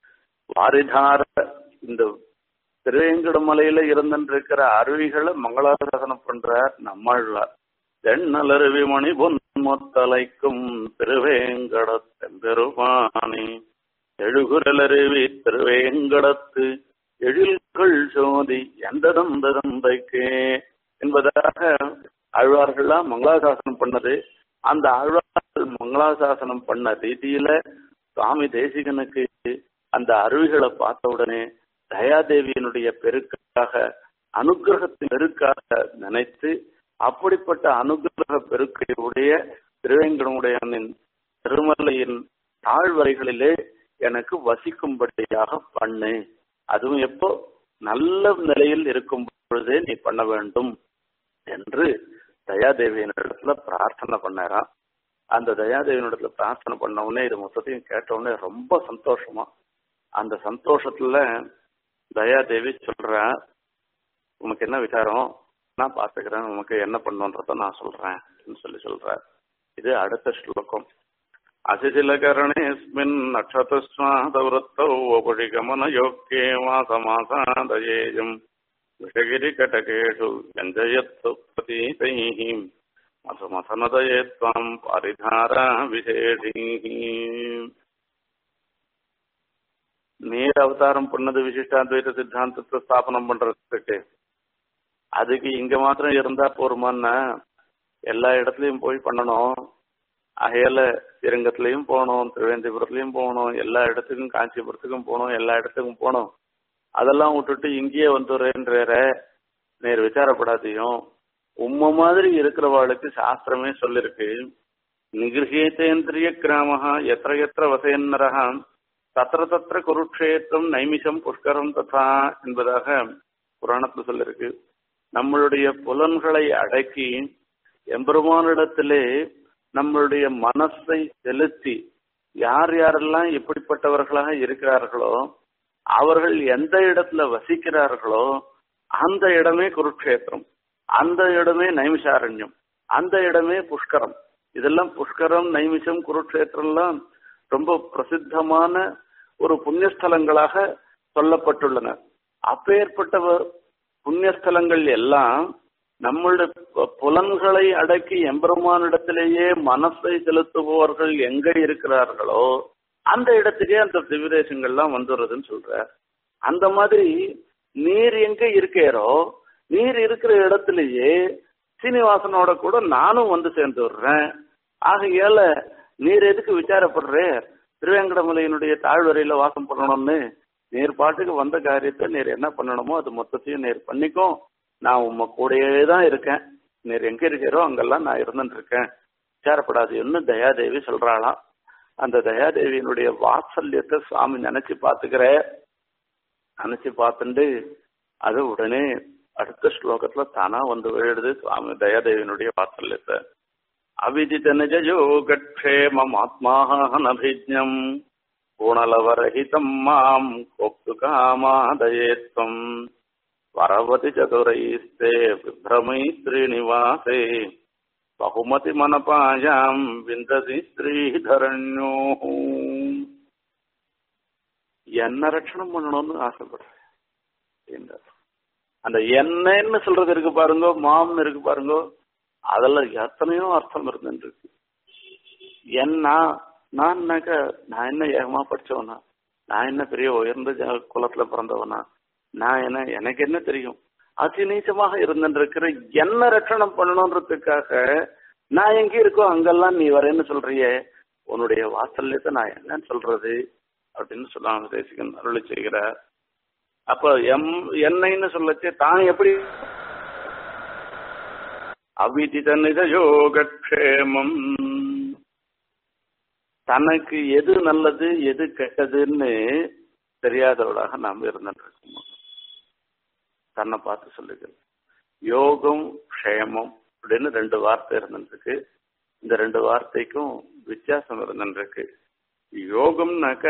வாரிதார இந்த திருவேங்கடமலையில இருந்திருக்கிற அருவிகளை மங்களாசாசனம் பண்றார் நம்மாழ்வார் தென்னலருவி மணி பொன்மொத்தலைக்கும் திருவேங்கட பெருமானி எழுகுரலருவி திருவேங்கடத்து எழில்கள் சோதி எந்த தந்த தந்தைக்கே என்பதாக ஆழ்வார்கள்லாம் மங்களாசாசனம் பண்ணது அந்த ஆழ்வார்கள் மங்களாசாசனம் பண்ண ரீதியில சுவாமி தேசிகனுக்கு அந்த அருவிகளை பார்த்த உடனே தயாதேவியினுடைய பெருக்காக அனுகிரகத்தின் பெருக்காக நினைத்து அப்படிப்பட்ட அனுகிரக பெருக்கையுடைய திருவேங்கடமுடையானின் திருமலையின் தாழ்வரைகளிலே எனக்கு வசிக்கும்படியாக பண்ணு அதுவும் எப்போ நல்ல நிலையில் இருக்கும் பொழுதே நீ பண்ண வேண்டும் என்று தயாதேவியினிடத்துல பிரார்த்தனை பண்ணாராம் அந்த தயாதேவியினிடத்துல பிரார்த்தனை பண்ண உடனே இது மொத்தத்தையும் கேட்ட உடனே ரொம்ப சந்தோஷமா அந்த சந்தோஷத்துல தயாதேவி சொல்ற உனக்கு என்ன விசாரம் நான் பார்த்துக்கிறேன் உனக்கு என்ன பண்ணுன்றத நான் சொல்றேன் சொல்லி சொல்ற இது அடுத்த ஸ்லோகம் அசிசிலகரணேஸ்மின் நட்சத்துஸ்வாதவருத்தௌ உபழிகமனயோக்கியே மாசமாசாதயேயம் விஷகிரிகटकेषु व्यञ्जयत्सु प्रतीतैः मसमसनदये त्वाम् पारिधारा விசேஷீः நேர் அவதாரம் பண்ணது விசிஷ்டாத்வைத சித்தாந்தத்தை ஸ்தாபனம் பண்றதுக்கு அதுக்கு இங்க மாத்திரம் இருந்தா போருமான்னா எல்லா இடத்துலயும் போய் பண்ணணும் ஆகையால ஸ்ரீரங்கத்திலையும் போகணும் திருவேந்திபுரத்துலயும் போகணும் எல்லா இடத்துக்கும் காஞ்சிபுரத்துக்கும் போகணும் எல்லா இடத்துக்கும் போகணும் அதெல்லாம் விட்டுட்டு இங்கேயே வந்துடுறேன்ற நேர் விசாரப்படாதையும் உம்ம மாதிரி இருக்கிறவாளுக்கு சாஸ்திரமே சொல்லிருக்கு நிகிருஹேதேந்திரிய கிராமஹா எத்திர எத்திர வசேன்னரஹா தத்திர தத்திர குருக்ஷேத்திரம் நைமிஷம் புஷ்கரம் ததா என்பதாக புராணத்தில் சொல்லிருக்கு நம்மளுடைய புலன்களை அடக்கி எம்பெருமானிடத்திலே நம்மளுடைய மனசை செலுத்தி யார் யாரெல்லாம் எப்படிப்பட்டவர்களாக இருக்கிறார்களோ அவர்கள் எந்த இடத்துல வசிக்கிறார்களோ அந்த இடமே குருக்ஷேத்திரம் அந்த இடமே நைமிஷாரண்யம் அந்த இடமே புஷ்கரம் இதெல்லாம் புஷ்கரம் நைமிஷம் குருக்ஷேத்திரம்லாம் ரொம்ப பிரசித்தமான ஒரு புண்ணியஸ்தலங்களாக சொல்லப்பட்டுள்ளன அப்பேற்பட்ட புண்ணியஸ்தலங்கள் எல்லாம் நம்மளுடைய புலன்களை அடக்கி எம்பெருமானிடத்திலேயே மனசை செலுத்துபவர்கள் எங்க இருக்கிறார்களோ அந்த இடத்துக்கே அந்த திவிதேசங்கள்லாம் வந்துடுறதுன்னு சொல்ற அந்த மாதிரி நீர் எங்க இருக்கேரோ நீர் இருக்கிற இடத்துலயே சீனிவாசனோட கூட நானும் வந்து சேர்ந்து விடுறேன் ஆகையால நீர் எதுக்கு விசாரப்படுற திருவேங்கடமலையினுடைய தாழ்வரையில வாசம் பண்ணணும்னு நீர் பாட்டுக்கு வந்த காரியத்தை நீர் என்ன பண்ணணுமோ அது மொத்தத்தையும் நீர் பண்ணிக்கும் நான் உம்ம கூடயே தான் இருக்கேன் நீர் எங்க இருக்கிறோ அங்கெல்லாம் நான் இருந்துட்டு இருக்கேன் விசாரப்படாதுன்னு தயாதேவி சொல்றாளாம் அந்த தயாதேவியினுடைய வாத்சல்யத்தை சுவாமி நினைச்சு பாத்துக்கிற நினைச்சு பார்த்துட்டு அது உடனே அடுத்த ஸ்லோகத்துல தானா வந்து விழுது சுவாமி தயாதேவியினுடைய வாத்சல்யத்தை அவிதித நிஜயோகக்ஷேமம் ஆத்மானபிஜம் குணலவரஹிதம் மாம் கோப்து காமாதயேத்வம் வரவதி சதுரைஸ்தே விப்ரமை ஸ்ரீனிவாசே பகுமதி மனபாயாம் விந்ததி ஸ்ரீதரண்யோ என்ன ரட்சணம் பண்ணணும்னு ஆசைப்படுறேன் என்றார். அந்த என்னன்னு சொல்றது இருக்கு பாருங்க மாம்னு இருக்கு பாருங்க அதுல எத்தனையோ அர்த்தம் இருந்துருக்கு என்ன நான்னாக்க நான் என்ன ஏகமா படிச்சவனா நான் என்ன பெரிய உயர்ந்த ஜ- குலத்துல பிறந்தவனா நான் என்ன எனக்கு என்ன தெரியும் அதி நீச்சமாக இருந்துருக்கிற என்ன ரட்சணம் பண்ணணுன்றதுக்காக நான் எங்க இருக்கோ அங்கெல்லாம் நீ வரேன்னு சொல்றியே உன்னுடைய வாசல்யத்தை நான் என்னன்னு சொல்றது அப்படின்னு சொல்லாங்க தேசிகன் அருளி செய்கிறார் அப்ப எம் என்னைன்னு சொல்லச்சு தான் எப்படி அவிதித நிஜயோகக்ஷேமம் தனக்கு எது நல்லது எது கெட்டதுன்னு தெரியாதவளாக நாம் இருந்துட்டு இருக்கோம் தன்னை பார்த்து சொல்லுகிறது யோகம் க்ஷேமம் அப்படின்னு ரெண்டு வார்த்தை இருந்துருக்கு இந்த ரெண்டு வார்த்தைக்கும் வித்தியாசம் இருந்துருக்கு யோகம்னாக்க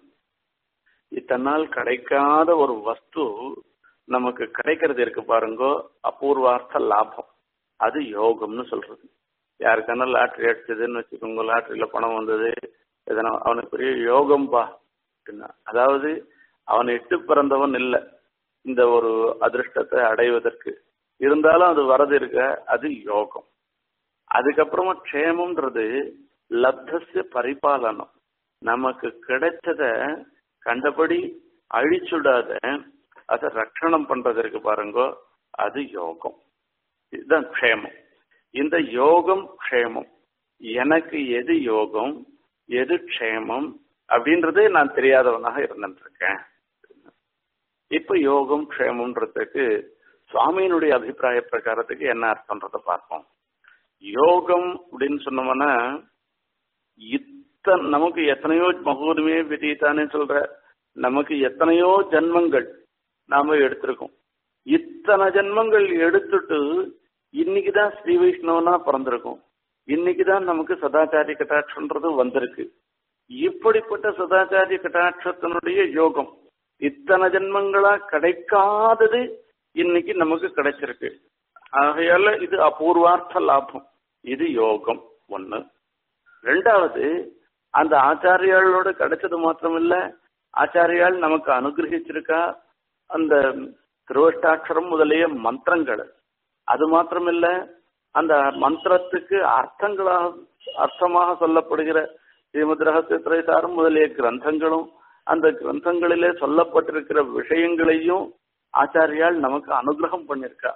இத்தனால் கிடைக்காத ஒரு வஸ்து நமக்கு கிடைக்கிறது இருக்கு பாருங்கோ அபூர்வார்த்த லாபம் அது யோகம்னு சொல்றது யாருக்கான லாட்டரி அடிச்சதுன்னு வச்சுக்கோங்க லாட்டரியில பணம் வந்தது எதனா அவனுக்கு பெரிய யோகம்பா அப்படின்னா அதாவது அவன் எட்டு பிறந்தவன் இல்லை இந்த ஒரு அதிர்ஷ்டத்தை அடைவதற்கு இருந்தாலும் அது வரது இருக்க அது யோகம் அதுக்கப்புறமா க்ஷேமம்ன்றது லப்தஸ்ய பரிபாலனம் நமக்கு கிடைச்சத கண்டபடி அழிச்சுடாத அதை ரட்சணம் பண்றதற்கு பாருங்க அது யோகம் இதுதான் க்ஷேமம் இந்த யோகம் க்ஷேமம் எனக்கு எது யோகம் எது க்ஷேமம் அப்படின்றதே நான் தெரியாதவனாக இருந்துட்டு இருக்கேன் இப்ப யோகம் க்ஷேமம்ன்றதுக்கு சுவாமியினுடைய அபிப்பிராய பிரகாரத்துக்கு என்ன அர்த்தம்ன்றத பார்ப்போம் யோகம் அப்படின்னு சொன்னோம்னா இத்தனை நமக்கு எத்தனையோ மகூருமே விதித்தானே சொல்ற நமக்கு எத்தனையோ ஜன்மங்கள் நாம எடுத்திருக்கோம் இத்தனை ஜன்மங்கள் எடுத்துட்டு இன்னைக்குதான் ஸ்ரீ வைஷ்ணவனா பிறந்திருக்கோம் இன்னைக்குதான் நமக்கு சதாச்சாரிய கட்டாட்சன்றது வந்திருக்கு இப்படிப்பட்ட சதாச்சாரிய கட்டாட்சத்தினுடைய யோகம் இத்தனை ஜென்மங்களா கிடைக்காதது இன்னைக்கு நமக்கு கிடைச்சிருக்கு ஆகையால இது அபூர்வார்த்த லாபம் இது யோகம் ஒண்ணு ரெண்டாவது அந்த ஆச்சாரியாளோட கிடைச்சது மாத்திரமில்ல ஆச்சாரியால் நமக்கு அனுகிரகிச்சிருக்கா அந்த திருவஷ்டாட்சரம் முதலிய மந்திரங்கள் அது மாத்திரமில்ல அந்த மந்திரத்துக்கு அர்த்தங்களாக அர்த்தமாக சொல்லப்படுகிற ஸ்ரீமத் ரகசிய திரைசாரம் முதலிய கிரந்தங்களும் அந்த கிரந்தங்களிலே சொல்லப்பட்டிருக்கிற விஷயங்களையும் ஆச்சாரியால் நமக்கு அனுகிரகம் பண்ணிருக்கா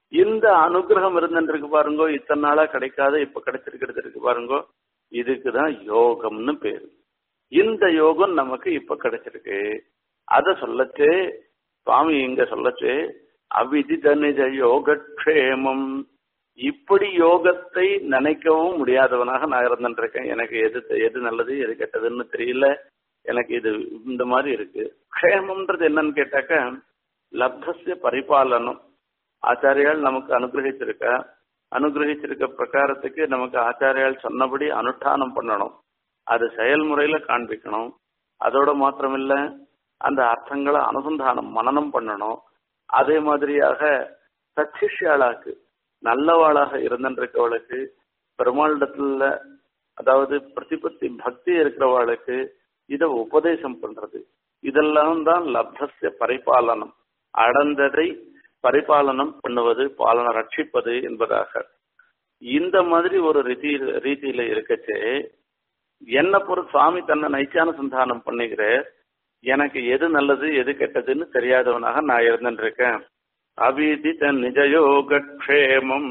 இந்த அனுகிரகம் இருந்துருக்கு பாருங்க இத்தனை நாளா கிடைக்காத இப்ப கிடைச்சிருக்கிறது இருக்கு பாருங்க இதுக்குதான் யோகம்னு பேரு இந்த யோகம் நமக்கு இப்ப கிடைச்சிருக்கு அத சொல்லச்சு சுவாமி இங்க சொல்லச்சு அவிதித நிஜ யோகக்ஷேமம் இப்படி யோகத்தை நினைக்கவும் முடியாதவனாக நான் இருந்துருக்கேன் எனக்கு எது எது நல்லது எது கெட்டதுன்னு தெரியல எனக்கு இது இந்த மாதிரி இருக்கு க்ஷேமம்ன்றது என்னன்னு கேட்டாக்க லப்தசிய பரிபாலனம் ஆச்சாரியால் நமக்கு அனுகிரகிச்சிருக்க அனுகிரகிச்சிருக்க பிரகாரத்துக்கு நமக்கு ஆச்சாரியால் சொன்னபடி அனுஷ்டானம் பண்ணணும் அது செயல்முறையில காண்பிக்கணும் அதோட மாத்திரமில்ல அந்த அர்த்தங்களை அனுசந்தானம் மனனம் பண்ணணும் அதே மாதிரியாக சச்சிஷ்யாளாக்கு நல்லவாளாக இருந்திருக்கவளுக்கு பெருமாளிடத்துல அதாவது பிரதிபத்தி பக்தி இருக்கிறவாளுக்கு இதை உபதேசம் பண்றது இதெல்லாம் தான் லப்தசிய பரிபாலனம் அடந்ததை பரிபாலனம் பண்ணுவது பாலன ரட்சிப்பது என்பதாக இந்த மாதிரி ஒரு ரீதி ரீதியில இருக்கச்சே என்ன பொறுத்து சுவாமி தன்னை நைச்சானுசந்தானம் பண்ணுகிற எனக்கு எது நல்லது எது கெட்டதுன்னு தெரியாதவனாக நான் இருந்துருக்கேன் அவிதித நிஜயோகக்ஷேமம்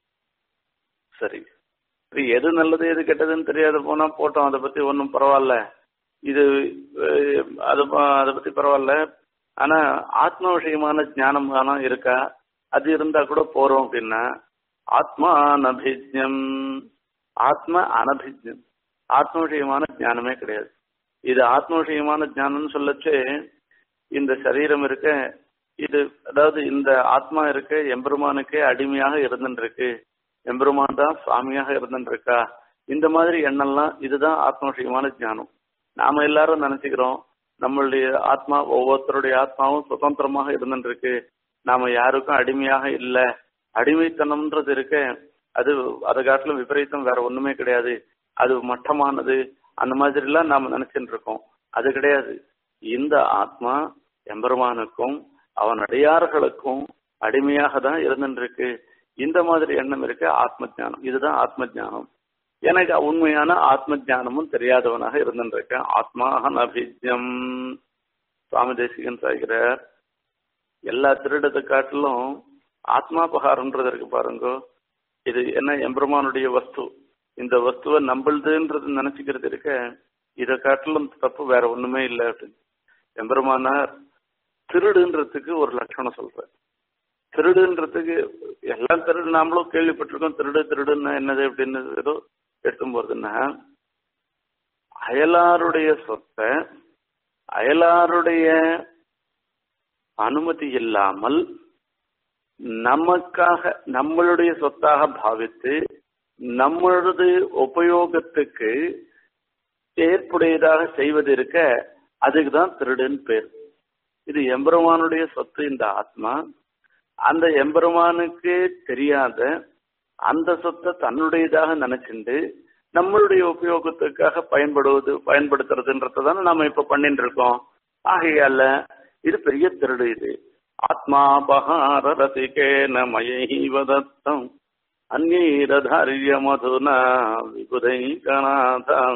சரி சரி எது நல்லது எது கெட்டதுன்னு தெரியாத போனா போட்டோம் அதை பத்தி ஒன்றும் பரவாயில்ல இது அது அதை பத்தி பரவாயில்ல ஆனா ஆத்ம விஷயமான ஞானம் தானே இருக்கா அது இருந்தா கூட போறோம் அப்படின்னா ஆத்மா அனபிஜம் ஆத்ம அனபிஜம் ஆத்ம விஷயமான ஞானமே கிடையாது இது ஆத்ம விஷயமான ஞானம்னு சொல்லச்சு இந்த சரீரம் இருக்க இது அதாவது இந்த ஆத்மா இருக்க எம்பெருமானுக்கே அடிமையாக இருந்துருக்கு எம்பெருமான் தான் சுவாமியாக இருந்துருக்கா இந்த மாதிரி எண்ணம்லாம் இதுதான் ஆத்ம விஷயமான ஞானம் நாம எல்லாரும் நினைச்சுக்கிறோம் நம்மளுடைய ஆத்மா ஒவ்வொருத்தருடைய ஆத்மாவும் சுதந்திரமாக இருந்துருக்கு நாம யாருக்கும் அடிமையாக இல்ல அடிமைத்தனம்ன்றது இருக்க அது அதை காட்டிலும் விபரீதம் வேற ஒண்ணுமே கிடையாது அது மட்டமானது அந்த மாதிரி எல்லாம் நாம நினைச்சுட்டு இருக்கோம் அது கிடையாது இந்த ஆத்மா எம்பெருமானுக்கும் அவன் அடியார்களுக்கும் அடிமையாக தான் இருந்துருக்கு இந்த மாதிரி எண்ணம் இருக்க ஆத்ம ஜானம் இதுதான் ஆத்ம ஜானம் எனக்கு உண்மையான ஆத்ம ஜானமும் தெரியாதவனாக இருந்துருக்கேன் ஆத்மாஹன் அபிஜம் சுவாமி தேசிகன் சாய்கிறார் எல்லா திருடத்தை காட்டிலும் ஆத்மாபகாரம்ன்றது இருக்கு பாருங்க இது என்ன எம்பெருமானுடைய வஸ்து இந்த வஸ்துவை நம்பளுதுன்றது நினைச்சுக்கிறது இருக்க இதை காட்டிலும் தப்பு வேற ஒண்ணுமே இல்லை அப்படின்னு எம்பெருமானார் திருடுன்றதுக்கு ஒரு லட்சணம் சொல்ற திருடுன்றதுக்கு எல்லாம் திருடு நாமளும் கேள்விப்பட்டிருக்கோம் திருடு திருடுன்னா என்னது அப்படின்னு ஏதோ எடுத்தும் போறதுன்னா அயலாருடைய சொத்தை அயலாருடைய அனுமதி இல்லாமல் நமக்காக நம்மளுடைய சொத்தாக பாவித்து நம்மளது உபயோகத்துக்கு ஏற்புடையதாக செய்வது இருக்க அதுக்கு தான் திருடுன்னு பேர் இது எம்பெருமானுடைய சொத்து இந்த ஆத்மா அந்த எம்பெருமானுக்கு தெரியாத அந்த சொத்தை தன்னுடையதாக நினைச்சுண்டு நம்மளுடைய உபயோகத்துக்காக பயன்படுவது பயன்படுத்துறதுன்றத தானே நாம இப்ப பண்ணிட்டு இருக்கோம் ஆகையால இது பெரிய திருடு இது ஆத்மாபகார ரசிகேன மயைவதத்தம் அந்நீரதாரிய மதுனா விபுதைகநாதம்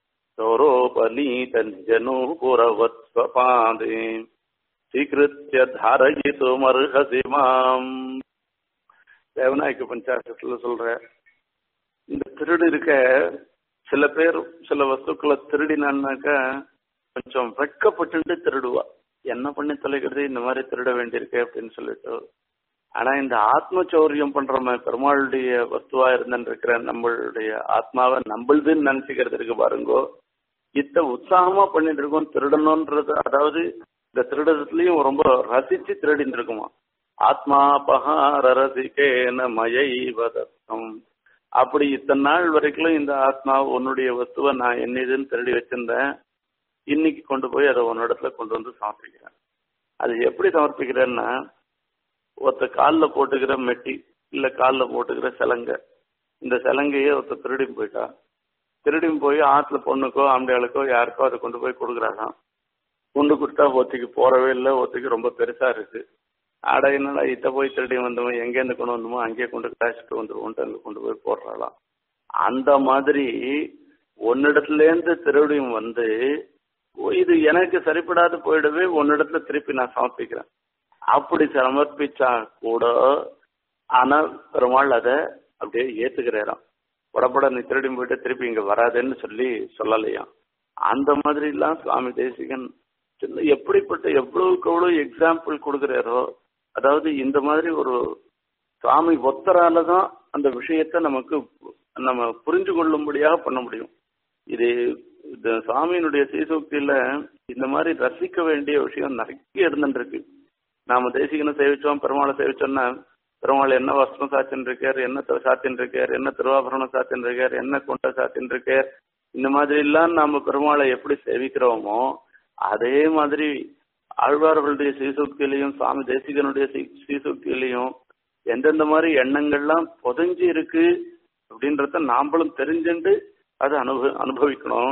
சௌரோபநீத நிஜனூபுரவத்வபாதே ஸ்வீகிருத்திய தாரயித்துமர்ஹசி மாம் தேவநாயக்க பஞ்சாசத்துல சொல்ற இந்த திருடு இருக்க சில பேர் சில வஸ்துக்களை திருடினான்னாக்க கொஞ்சம் வெட்கப்பட்டு திருடுவா என்ன பண்ணி தொலைக்கிறது இந்த மாதிரி திருட வேண்டியிருக்கு அப்படின்னு சொல்லிட்டு ஆனா இந்த ஆத்ம சௌரியம் பண்றோமே பெருமாளுடைய வஸ்துவா இருந்துட்டு இருக்கிற நம்மளுடைய ஆத்மாவை நம்மளுதுன்னு நினைச்சுக்கிறது இருக்கு பாருங்கோ இத்த உற்சாகமா பண்ணிட்டு இருக்கோம் திருடணும்ன்றது அதாவது இந்த திருடத்துலயும் ரொம்ப ரசிச்சு திருடிட்டு இருக்குமா ஆத்மாபகார ரசிகேன மயை வதத்தம் அப்படி இத்தனை நாள் வரைக்கும் இந்த ஆத்மா உன்னுடைய வஸ்துவை நான் என்னதுன்னு திருடி வச்சிருந்தேன் இன்னைக்கு கொண்டு போய் அதை உன்னிடத்துல கொண்டு வந்து சமர்ப்பிக்கிறேன் அது எப்படி சமர்ப்பிக்கிறேன்னா ஒருத்த காலில் போட்டுக்கிற மெட்டி இல்ல காலில் போட்டுக்கிற சிலங்க இந்த சிலங்கையே ஒருத்த திருடி போயிட்டா திருடி போய் ஆத்துல பொண்ணுக்கோ ஆம்பளையாளுக்கோ யாருக்கோ அதை கொண்டு போய் கொடுக்குறாங்க கொண்டு கொடுத்தா ஒத்திக்கு போறவே இல்லை ஒத்திக்கு ரொம்ப பெருசா இருக்கு ஆட என்னடா இத்த போய் திருடி வந்தவன் எங்கேருந்து கொண்டு வந்தோமோ அங்கேயே கொண்டு காய்ச்சிட்டு வந்துருவோன்ட்டு அங்கே கொண்டு போய் போடுறாளாம் அந்த மாதிரி ஒன்னிடத்துலேருந்து திருடியும் வந்து இது எனக்கு சரிப்படாது போயிடவே உன்னிடத்துல திருப்பி நான் சமர்ப்பிக்கிறேன் அப்படி சமர்ப்பிச்சா கூட ஆனா பெருமாள் அதை அப்படியே ஏத்துக்கிறாராம் புறப்பட நீ திருடி போயிட்டு திருப்பி இங்க வராதுன்னு சொல்லி சொல்லலையாம் அந்த மாதிரி எல்லாம் சுவாமி தேசிகன் சின்ன எப்படிப்பட்ட எவ்வளவுக்கு எவ்வளவு எக்ஸாம்பிள் கொடுக்கிறாரோ அதாவது இந்த மாதிரி ஒரு சுவாமி ஒத்தரால தான் அந்த விஷயத்தை நமக்கு நம்ம புரிஞ்சு கொள்ளும்படியாக பண்ண முடியும் இது இந்த சுவாமியினுடைய சீசோக்தியில இந்த மாதிரி ரசிக்க வேண்டிய விஷயம் நிறைய இருந்துருக்கு நாம தேசிகனை சேவிச்சோம் பெருமாளை சேவிச்சோம்னா பெருமாள் என்ன வஸ்திரம் சாத்தின் இருக்கார் என்ன த- சாத்தின் இருக்கார் என்ன திருவாபரணம் சாத்தின் இருக்கார் என்ன கொண்ட சாத்தின் இருக்கார் இந்த மாதிரி எல்லாம் நாம பெருமாளை எப்படி சேவிக்கிறோமோ அதே மாதிரி ஆழ்வார்களுடைய சீசூக்தியிலையும் சுவாமி தேசிகனுடைய சீ- சீசூக்தியிலையும் எந்தெந்த மாதிரி எண்ணங்கள்லாம் புதைஞ்சு இருக்கு அப்படின்றத நாம்பளும் தெரிஞ்சுண்டு அதை அனுபவ அனுபவிக்கணும்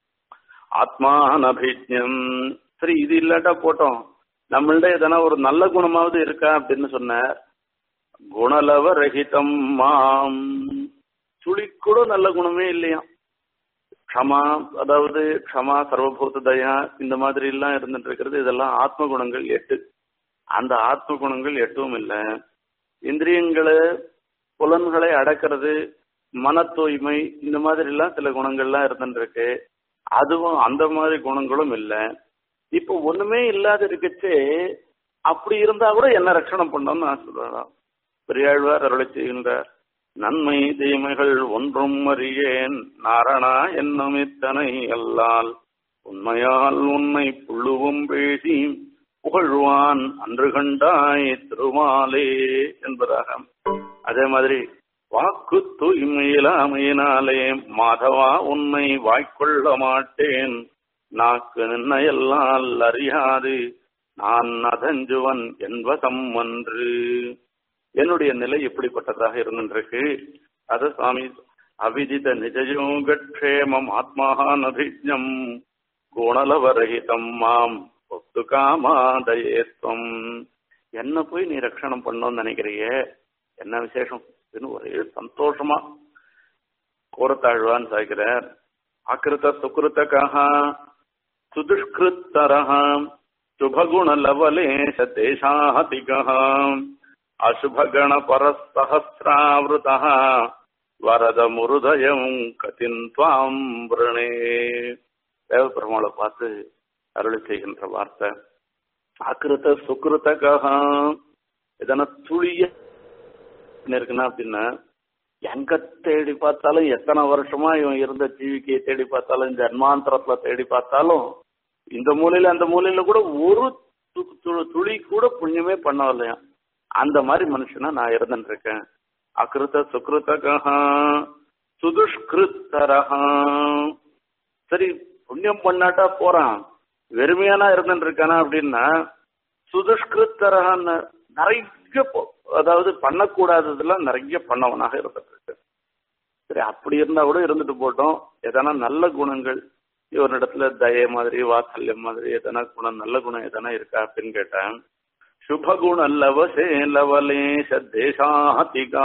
ஆத்மானபிஜம் சரி இது இல்லாட்டா போட்டோம் நம்மள்ட எதனா ஒரு நல்ல குணமாவது இருக்கா அப்படின்னு சொன்னார் குணலவ ரஹிதம் மாம் துளி கூட நல்ல குணமே இல்லையா க்ஷமா அதாவது க்ஷமா சர்வபூத தயா இந்த மாதிரி எல்லாம் இருந்துட்டு இருக்கிறது இதெல்லாம் ஆத்ம குணங்கள் எட்டு அந்த ஆத்ம குணங்கள் எட்டும் இல்லை இந்திரியங்களை புலன்களை அடக்கிறது மன தூய்மை இந்த மாதிரி எல்லாம் சில குணங்கள்லாம் இருந்துட்டு இருக்கு அதுவும் அந்த மாதிரி குணங்களும் இல்லை இப்போ ஒண்ணுமே இல்லாத இருக்கச்சே அப்படி இருந்தா கூட என்ன ரட்சணம் பண்ணோம்னு நான் சொல்றேன் பெரியாழ்வார் அருளை செய்கின்றார் நன்மை தீமைகள் ஒன்றும் அறியேன் நாரணா என்னும் இத்தனை அல்லால் உண்மையால் உன்னை புள்ளுவும் பேசி புகழ்வான் அன்று கண்டாய் திருமாலே என்பதாக அதே மாதிரி வாக்கு தூய்மையிலாமையினாலே மாதவா உன்னை வாய்க்கொள்ள மாட்டேன் நாக்கு நின்னையெல்லாம் அறியாது நான் அதஞ்சுவன் என்பதம் அன்று என்னுடைய நிலை எப்படிப்பட்டதாக இருந்திருக்கு அத சுவாமி அவிதித நிஜயோகக்ஷேமம் ஆத்மான் அபிஜம் குணலவரகிதம் மாம் ஒத்து காமாதயேத்வம் என்ன போய் நீ ரட்சணம் பண்ணோம்னு நினைக்கிறியே என்ன விசேஷம் அப்படின்னு ஒரே சந்தோஷமா கோரத்தாழ்வான்னு சாய்க்கிறார் அகிருத சுகிருத்தகா சுதுஷ்கிருத்தரः शुभगुणलवलेश देशातिकः अशुभगणपरसहस्रावृतः வரதமுருதயம் கதின் துவாம் விரணே தேவபெருமாளை பார்த்து அருளி செய்கின்ற வார்த்தை அகிருத்த சுகிருத்தகா இதன துளிய இருக்குன்னா அப்படின்னா எங்க தேடி பார்த்தாலும் எத்தனை வருஷமா இவன் இருந்த ஜீவிக்கையை தேடி பார்த்தாலும் ஜன்மாந்தரத்துல தேடி பார்த்தாலும் இந்த மூலையில அந்த மூலையில கூட ஒரு து- து- துளி கூட புண்ணியமே பண்ணவில்லையா அந்த மாதிரி மனுஷனா நான் இருந்துட்டு இருக்கேன் அகிருத்த சுகிருத்தகா சுதுஷ்கிருத்தரஹா சரி புண்ணியம் பண்ணாட்டா போறான் வெறுமையானா இருந்துட்டு இருக்கானா அப்படின்னா சுதுஷ்கிருத்தரகான்னு நிறைய போ- அதாவது பண்ணக்கூடாததெல்லாம் நிறைய பண்ணவனாக இருந்துட்டு இருக்கு சரி அப்படி இருந்தா கூட இருந்துட்டு போட்டோம் எதனா நல்ல குணங்கள் இவனிடத்துல தய மாதிரி வாத்சல்யம் மாதிரி எதனா குணம் நல்ல குணம் எதனா இருக்கா அப்படின்னு கேட்டேன் சுபகுண லவசே லவலேஷ தேசாதிகா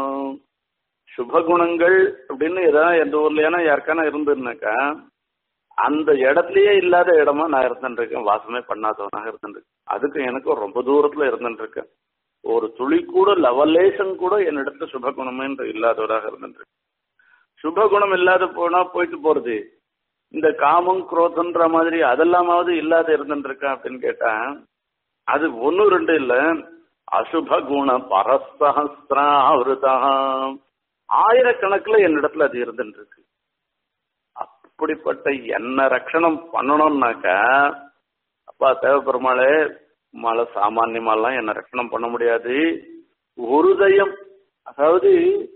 சுபகுணங்கள் அப்படின்னு ஏதாவது எந்த ஊர்லயானா யாருக்கானா இருந்துருனாக்கா அந்த இடத்துலயே இல்லாத இடமா நான் இருந்துட்டு இருக்கேன் வாசமே பண்ணாதவனாக இருந்துட்டு இருக்கேன் அதுக்கு எனக்கு ரொம்ப தூரத்துல இருந்துட்டு இருக்கேன் ஒரு துளி கூட லவலேசம் கூட என்னிடத்துல சுபகுணமே இல்லாதவராக இருந்துட்டு இருக்கேன் சுபகுணம் இல்லாத போனா போயிட்டு போறது இந்த காமம் குரோதன்ற மாதிரி அதெல்லாமாவது இல்லாத இருந்துட்டு இருக்கா அப்படின்னு கேட்டா அது ஒன்னு ரெண்டு இல்ல அசுப குண பரசஹசிராவிருதா ஆயிரக்கணக்குல என்னிடத்துல அது இருந்துட்டு இருக்கு அப்படிப்பட்ட என்ன ரட்சணம் பண்ணணும்னாக்கா அப்பா தேவப்பெருமாளே மழை சாமானியமாலாம் என்ன ரட்சணம் பண்ண முடியாது ஒரு தயம் அதாவது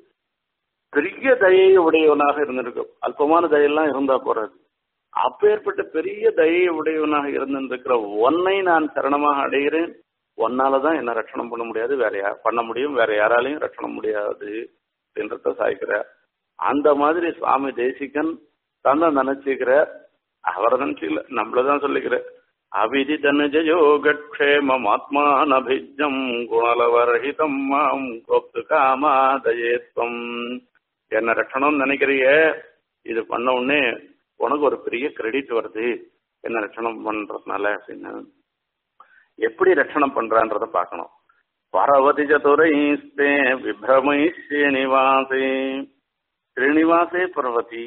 பெரிய தயை உடையவனாக இருந்திருக்கும் அல்பமான தயெல்லாம் இருந்தா போறாது அப்பேற்பட்ட பெரிய தயை உடையவனாக இருந்திருக்கிற ஒன்னை நான் சரணமாக அடைகிறேன் ஒன்னாலதான் என்ன ரட்சணம் பண்ண முடியாது வேற யார் பண்ண முடியும் வேற யாராலையும் ரட்சணம் முடியாது அப்படின்றத சாய்க்கிறார் அந்த மாதிரி சுவாமி தேசிகன் தன்னை நினைச்சுக்கிறார் அவரை நினைச்சுக்கல நம்மளதான் சொல்லிக்கிறார் அவிதி தனுஜயோகக்ஷேமம் ஆத்மானபிஜம் குணலவரஹிதம் மாம் கோப்து காமாதயேத்வம் என்ன ரட்சணம் நினைக்கிறிய இது பண்ண உடனே உனக்கு ஒரு பெரிய கிரெடிட் வருது என்ன ரட்சணம் பண்றதுனால அப்படின்னு எப்படி ரட்சணம் பண்றான்றத பார்க்கணும் பரவதி சதுரைஸ்தே விப்ரமை ஸ்ரீனிவாசே ஸ்ரீனிவாசே பர்வதி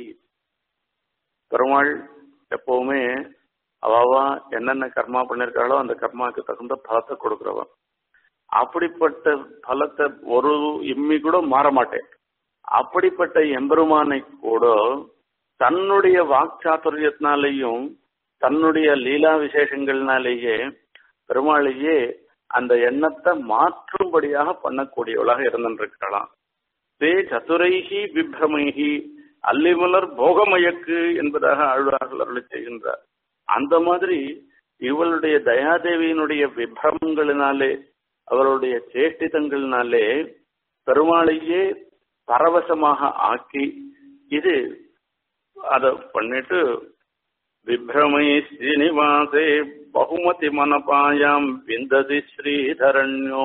பெருமாள் எப்பவுமே அவாவா என்னென்ன கர்மா பண்ணிருக்காளோ அந்த கர்மாவுக்கு தகுந்த பலத்தை கொடுக்கிறவன் அப்படிப்பட்ட பலத்தை ஒரு இம்மி கூட மாற மாட்டேன் அப்படிப்பட்ட எம்பெருமானை கூட தன்னுடைய வாக்சாத்துரியத்தினாலேயும் தன்னுடைய லீலா விசேஷங்கள்னாலேயே பெருமாளையே அந்த எண்ணத்தை மாற்றும்படியாக பண்ணக்கூடியவளாக இருந்திருக்கலாம் தே சதுரைகி விப்ரமைகி அல்லிமலர் போகமயக்கு என்பதாக ஆழ்வார்கள் அருளி செய்கின்றார் அந்த மாதிரி இவளுடைய தயாதேவியினுடைய விப்ரமங்களினாலே அவருடைய சேஷ்டிதங்களினாலே பெருமாளையே பரவசமாக ஆக்கி இது அத பண்ணிட்டு விப்ரமை ஸ்ரீனிவாசே பகுமதி மனபாயாம் விந்ததி ஸ்ரீதரண்யோ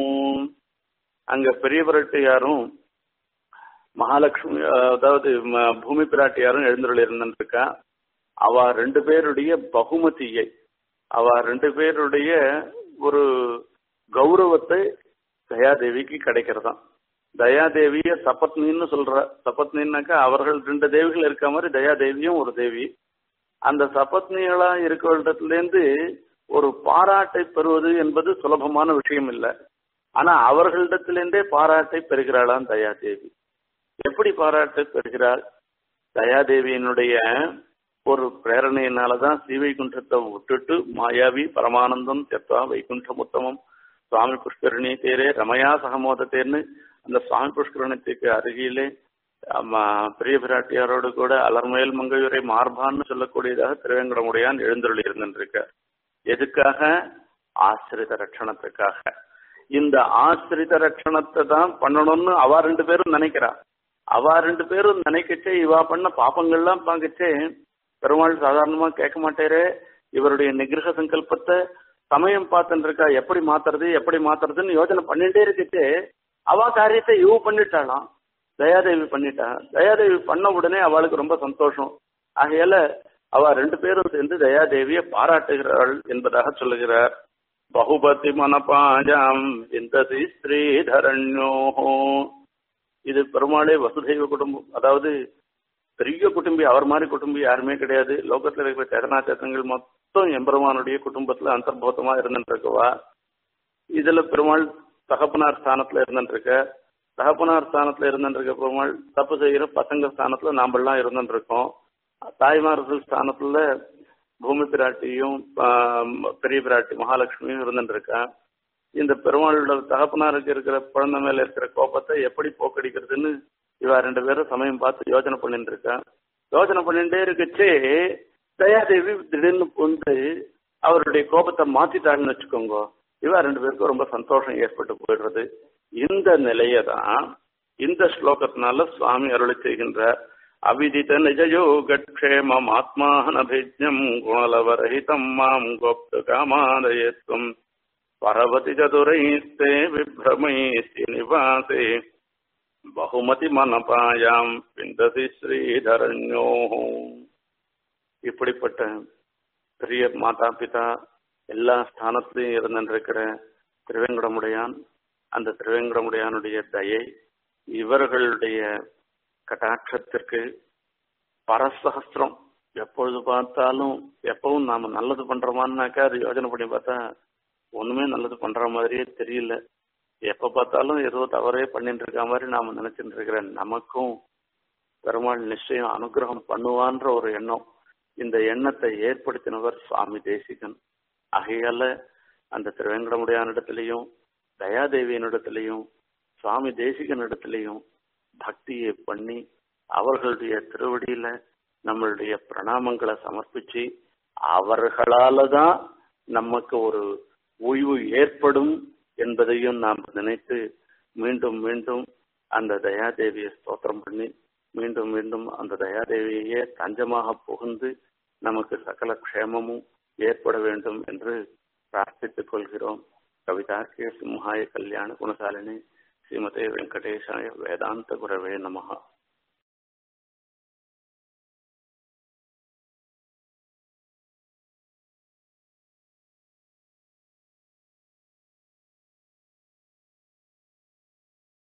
அங்க பெரிய பிராட்டியாரும் மகாலட்சுமி அதாவது பூமி பிராட்டியாரும் எழுந்துள்ள இருந்திருக்கா அவ ரெண்டு பேருடைய பகுமதியை அவ ரெண்டு பேருடைய ஒரு கௌரவத்தை தயாதேவிக்கு கிடைக்கிறதாம் தயாதேவிய சபத்னின்னு சொல்ற சபத்னின்னாக்கா அவர்கள் ரெண்டு தேவிகள் இருக்க மாதிரி தயாதேவியும் ஒரு தேவி அந்த சபத்னிகளா இருக்கிறதுலேருந்து ஒரு பாராட்டை பெறுவது என்பது சுலபமான விஷயம் இல்லை ஆனா அவர்களிடத்திலிருந்தே பாராட்டை பெறுகிறாளாம் தயாதேவி எப்படி பாராட்டை பெறுகிறாள் தயாதேவியினுடைய ஒரு பிரேரணையினாலதான் ஸ்ரீவைகுண்டத்தை விட்டுட்டு மாயாவி பரமானந்தம் தெப்பா வைகுண்டம் உத்தமம் சுவாமி புஷ்கரணி தேரே ரமயா சகமோத தேர்னு அந்த சுவாமி புஷ்கரணத்துக்கு அருகிலே பெரிய பிராட்டியாரோடு கூட அலர்மேல் மங்கையுரை மார்பான்னு சொல்லக்கூடியதாக திருவேங்கடமுடையான் எழுந்தருளி இருந்திருக்க எதுக்காக ஆசிரித ரட்சணத்துக்காக இந்த ஆசிரித ரட்சணத்தை தான் பண்ணணும்னு அவ ரெண்டு பேரும் நினைக்கிறா அவ ரெண்டு பேரும் நினைக்கச்சே இவா பண்ண பாப்பங்கள்லாம் பார்க்கச்சே பெருமாள் சாதாரணமா கேட்க மாட்டேரே இவருடைய நிகிரக சங்கல்பத்தை சமயம் பார்த்துட்டு இருக்கா எப்படி மாத்துறது எப்படி மாத்துறதுன்னு யோசனை பண்ணிட்டே இருக்குச்சு அவ காரியத்தை இவ பண்ணிட்டாளாம் தயாதேவி பண்ணிட்டா தயாதேவி பண்ண உடனே அவளுக்கு ரொம்ப சந்தோஷம் ஆகையால அவ ரெண்டு பேரும் சேர்ந்து தயாதேவியை பாராட்டுகிறாள் என்பதாக சொல்லுகிறார் பகுபதி மனபாஜாம் இந்ததி ஸ்ரீதரண்யோ இது பெருமாளே வசுதெய்வ குடும்பம் அதாவது பெரிய குடும்பி அவர் மாதிரி குடும்பி யாருமே கிடையாது லோகத்தில் இருக்கிற சேதனாச்சேத்தங்கள் மொத்தம் எம்பெருமானுடைய குடும்பத்துல அந்தர்பூதமா இருந்துட்டு இருக்கவா இதுல பெருமாள் தகப்பனார் ஸ்தானத்துல இருந்துட்டு இருக்க தகப்பனார் ஸ்தானத்துல இருந்துட்டு இருக்க பெருமாள் தப்பு செய்யற பசங்க ஸ்தானத்துல நாமெல்லாம் இருந்துட்டு இருக்கோம் தாய்மார்கள் ஸ்தானத்துல பூமி பிராட்டியும் பெரிய பிராட்டி மகாலட்சுமியும் இருந்துட்டு இருக்கா இந்த பெருமாளோட தகப்பனாருக்கு இருக்கிற குழந்தை மேல இருக்கிற கோபத்தை எப்படி போக்கடிக்கிறதுன்னு இவ ரெண்டு பேரும் சமயம் பார்த்து யோசனை பண்ணிட்டு இருக்கா யோசனை பண்ணிட்டே இருக்கச்சே தயாதேவி திடீர்னு வந்து அவருடைய கோபத்தை மாத்திட்டாங்கன்னு வச்சுக்கோங்க இவ ரெண்டு பேருக்கும் ரொம்ப சந்தோஷம் ஏற்பட்டு போயிடுறது இந்த நிலையை தான் இந்த ஸ்லோகத்தினால சுவாமி அருளி செய்கின்றார் அவிதித நிஜயோகக்ஷேமம் ஆத்மானபிஜம் குணலவரஹிதம் மாம் கோப்து காமாதயத்வம் பரவதி சதுரைஸ்தே விப்ரமை ஸ்ரீனிவாசே பகுமதி மனபாயாம் பிந்ததி ஸ்ரீதரண்யோ இப்படிப்பட்ட பெரிய மாதா பிதா எல்லா ஸ்தானத்திலையும் இருந்திருக்கிற திருவேங்கடமுடையான் அந்த திருவேங்கடமுடையானுடைய தயை இவர்களுடைய கட்டாட்சத்திற்கு பரசகஸ்திரம் எப்பொழுது பார்த்தாலும் எப்பவும் நாம நல்லது பண்றோமான்னாக்கா அது யோஜனை பண்ணி பார்த்தா ஒண்ணுமே நல்லது பண்ற மாதிரியே தெரியல எப்ப பார்த்தாலும் ஏதோ தவறே பண்ணிட்டு இருக்க மாதிரி நாம நினைச்சிட்டு இருக்கிற நமக்கும் பெருமாள் நிச்சயம் அனுகிரகம் பண்ணுவான்ற ஒரு எண்ணம் இந்த எண்ணத்தை ஏற்படுத்தினவர் சுவாமி தேசிகன் ஆகையால அந்த திருவேங்கடமுடையானிடத்திலையும் தயாதேவியனிடத்திலையும் சுவாமி தேசிகனிடத்திலையும் பக்தியை பண்ணி அவர்களுடைய திருவடியில நம்மளுடைய பிரணாமங்களை சமர்ப்பிச்சு அவர்களால தான் நமக்கு ஒரு ஓய்வு ஏற்படும் என்பதையும் நாம் நினைத்து மீண்டும் மீண்டும் அந்த தயாதேவியை ஸ்தோத்திரம் பண்ணி மீண்டும் மீண்டும் அந்த தயாதேவியையே தஞ்சமாக புகுந்து நமக்கு சகல க்ஷேமமும் ஏற்பட வேண்டும் என்று பிரார்த்தித்துக் கொள்கிறோம் கவிதாக்கிய சிம்ஹாய கல்யாண குணசாலினி ஸ்ரீமதே வெங்கடேஷாய வேதாந்த குரவே நமகா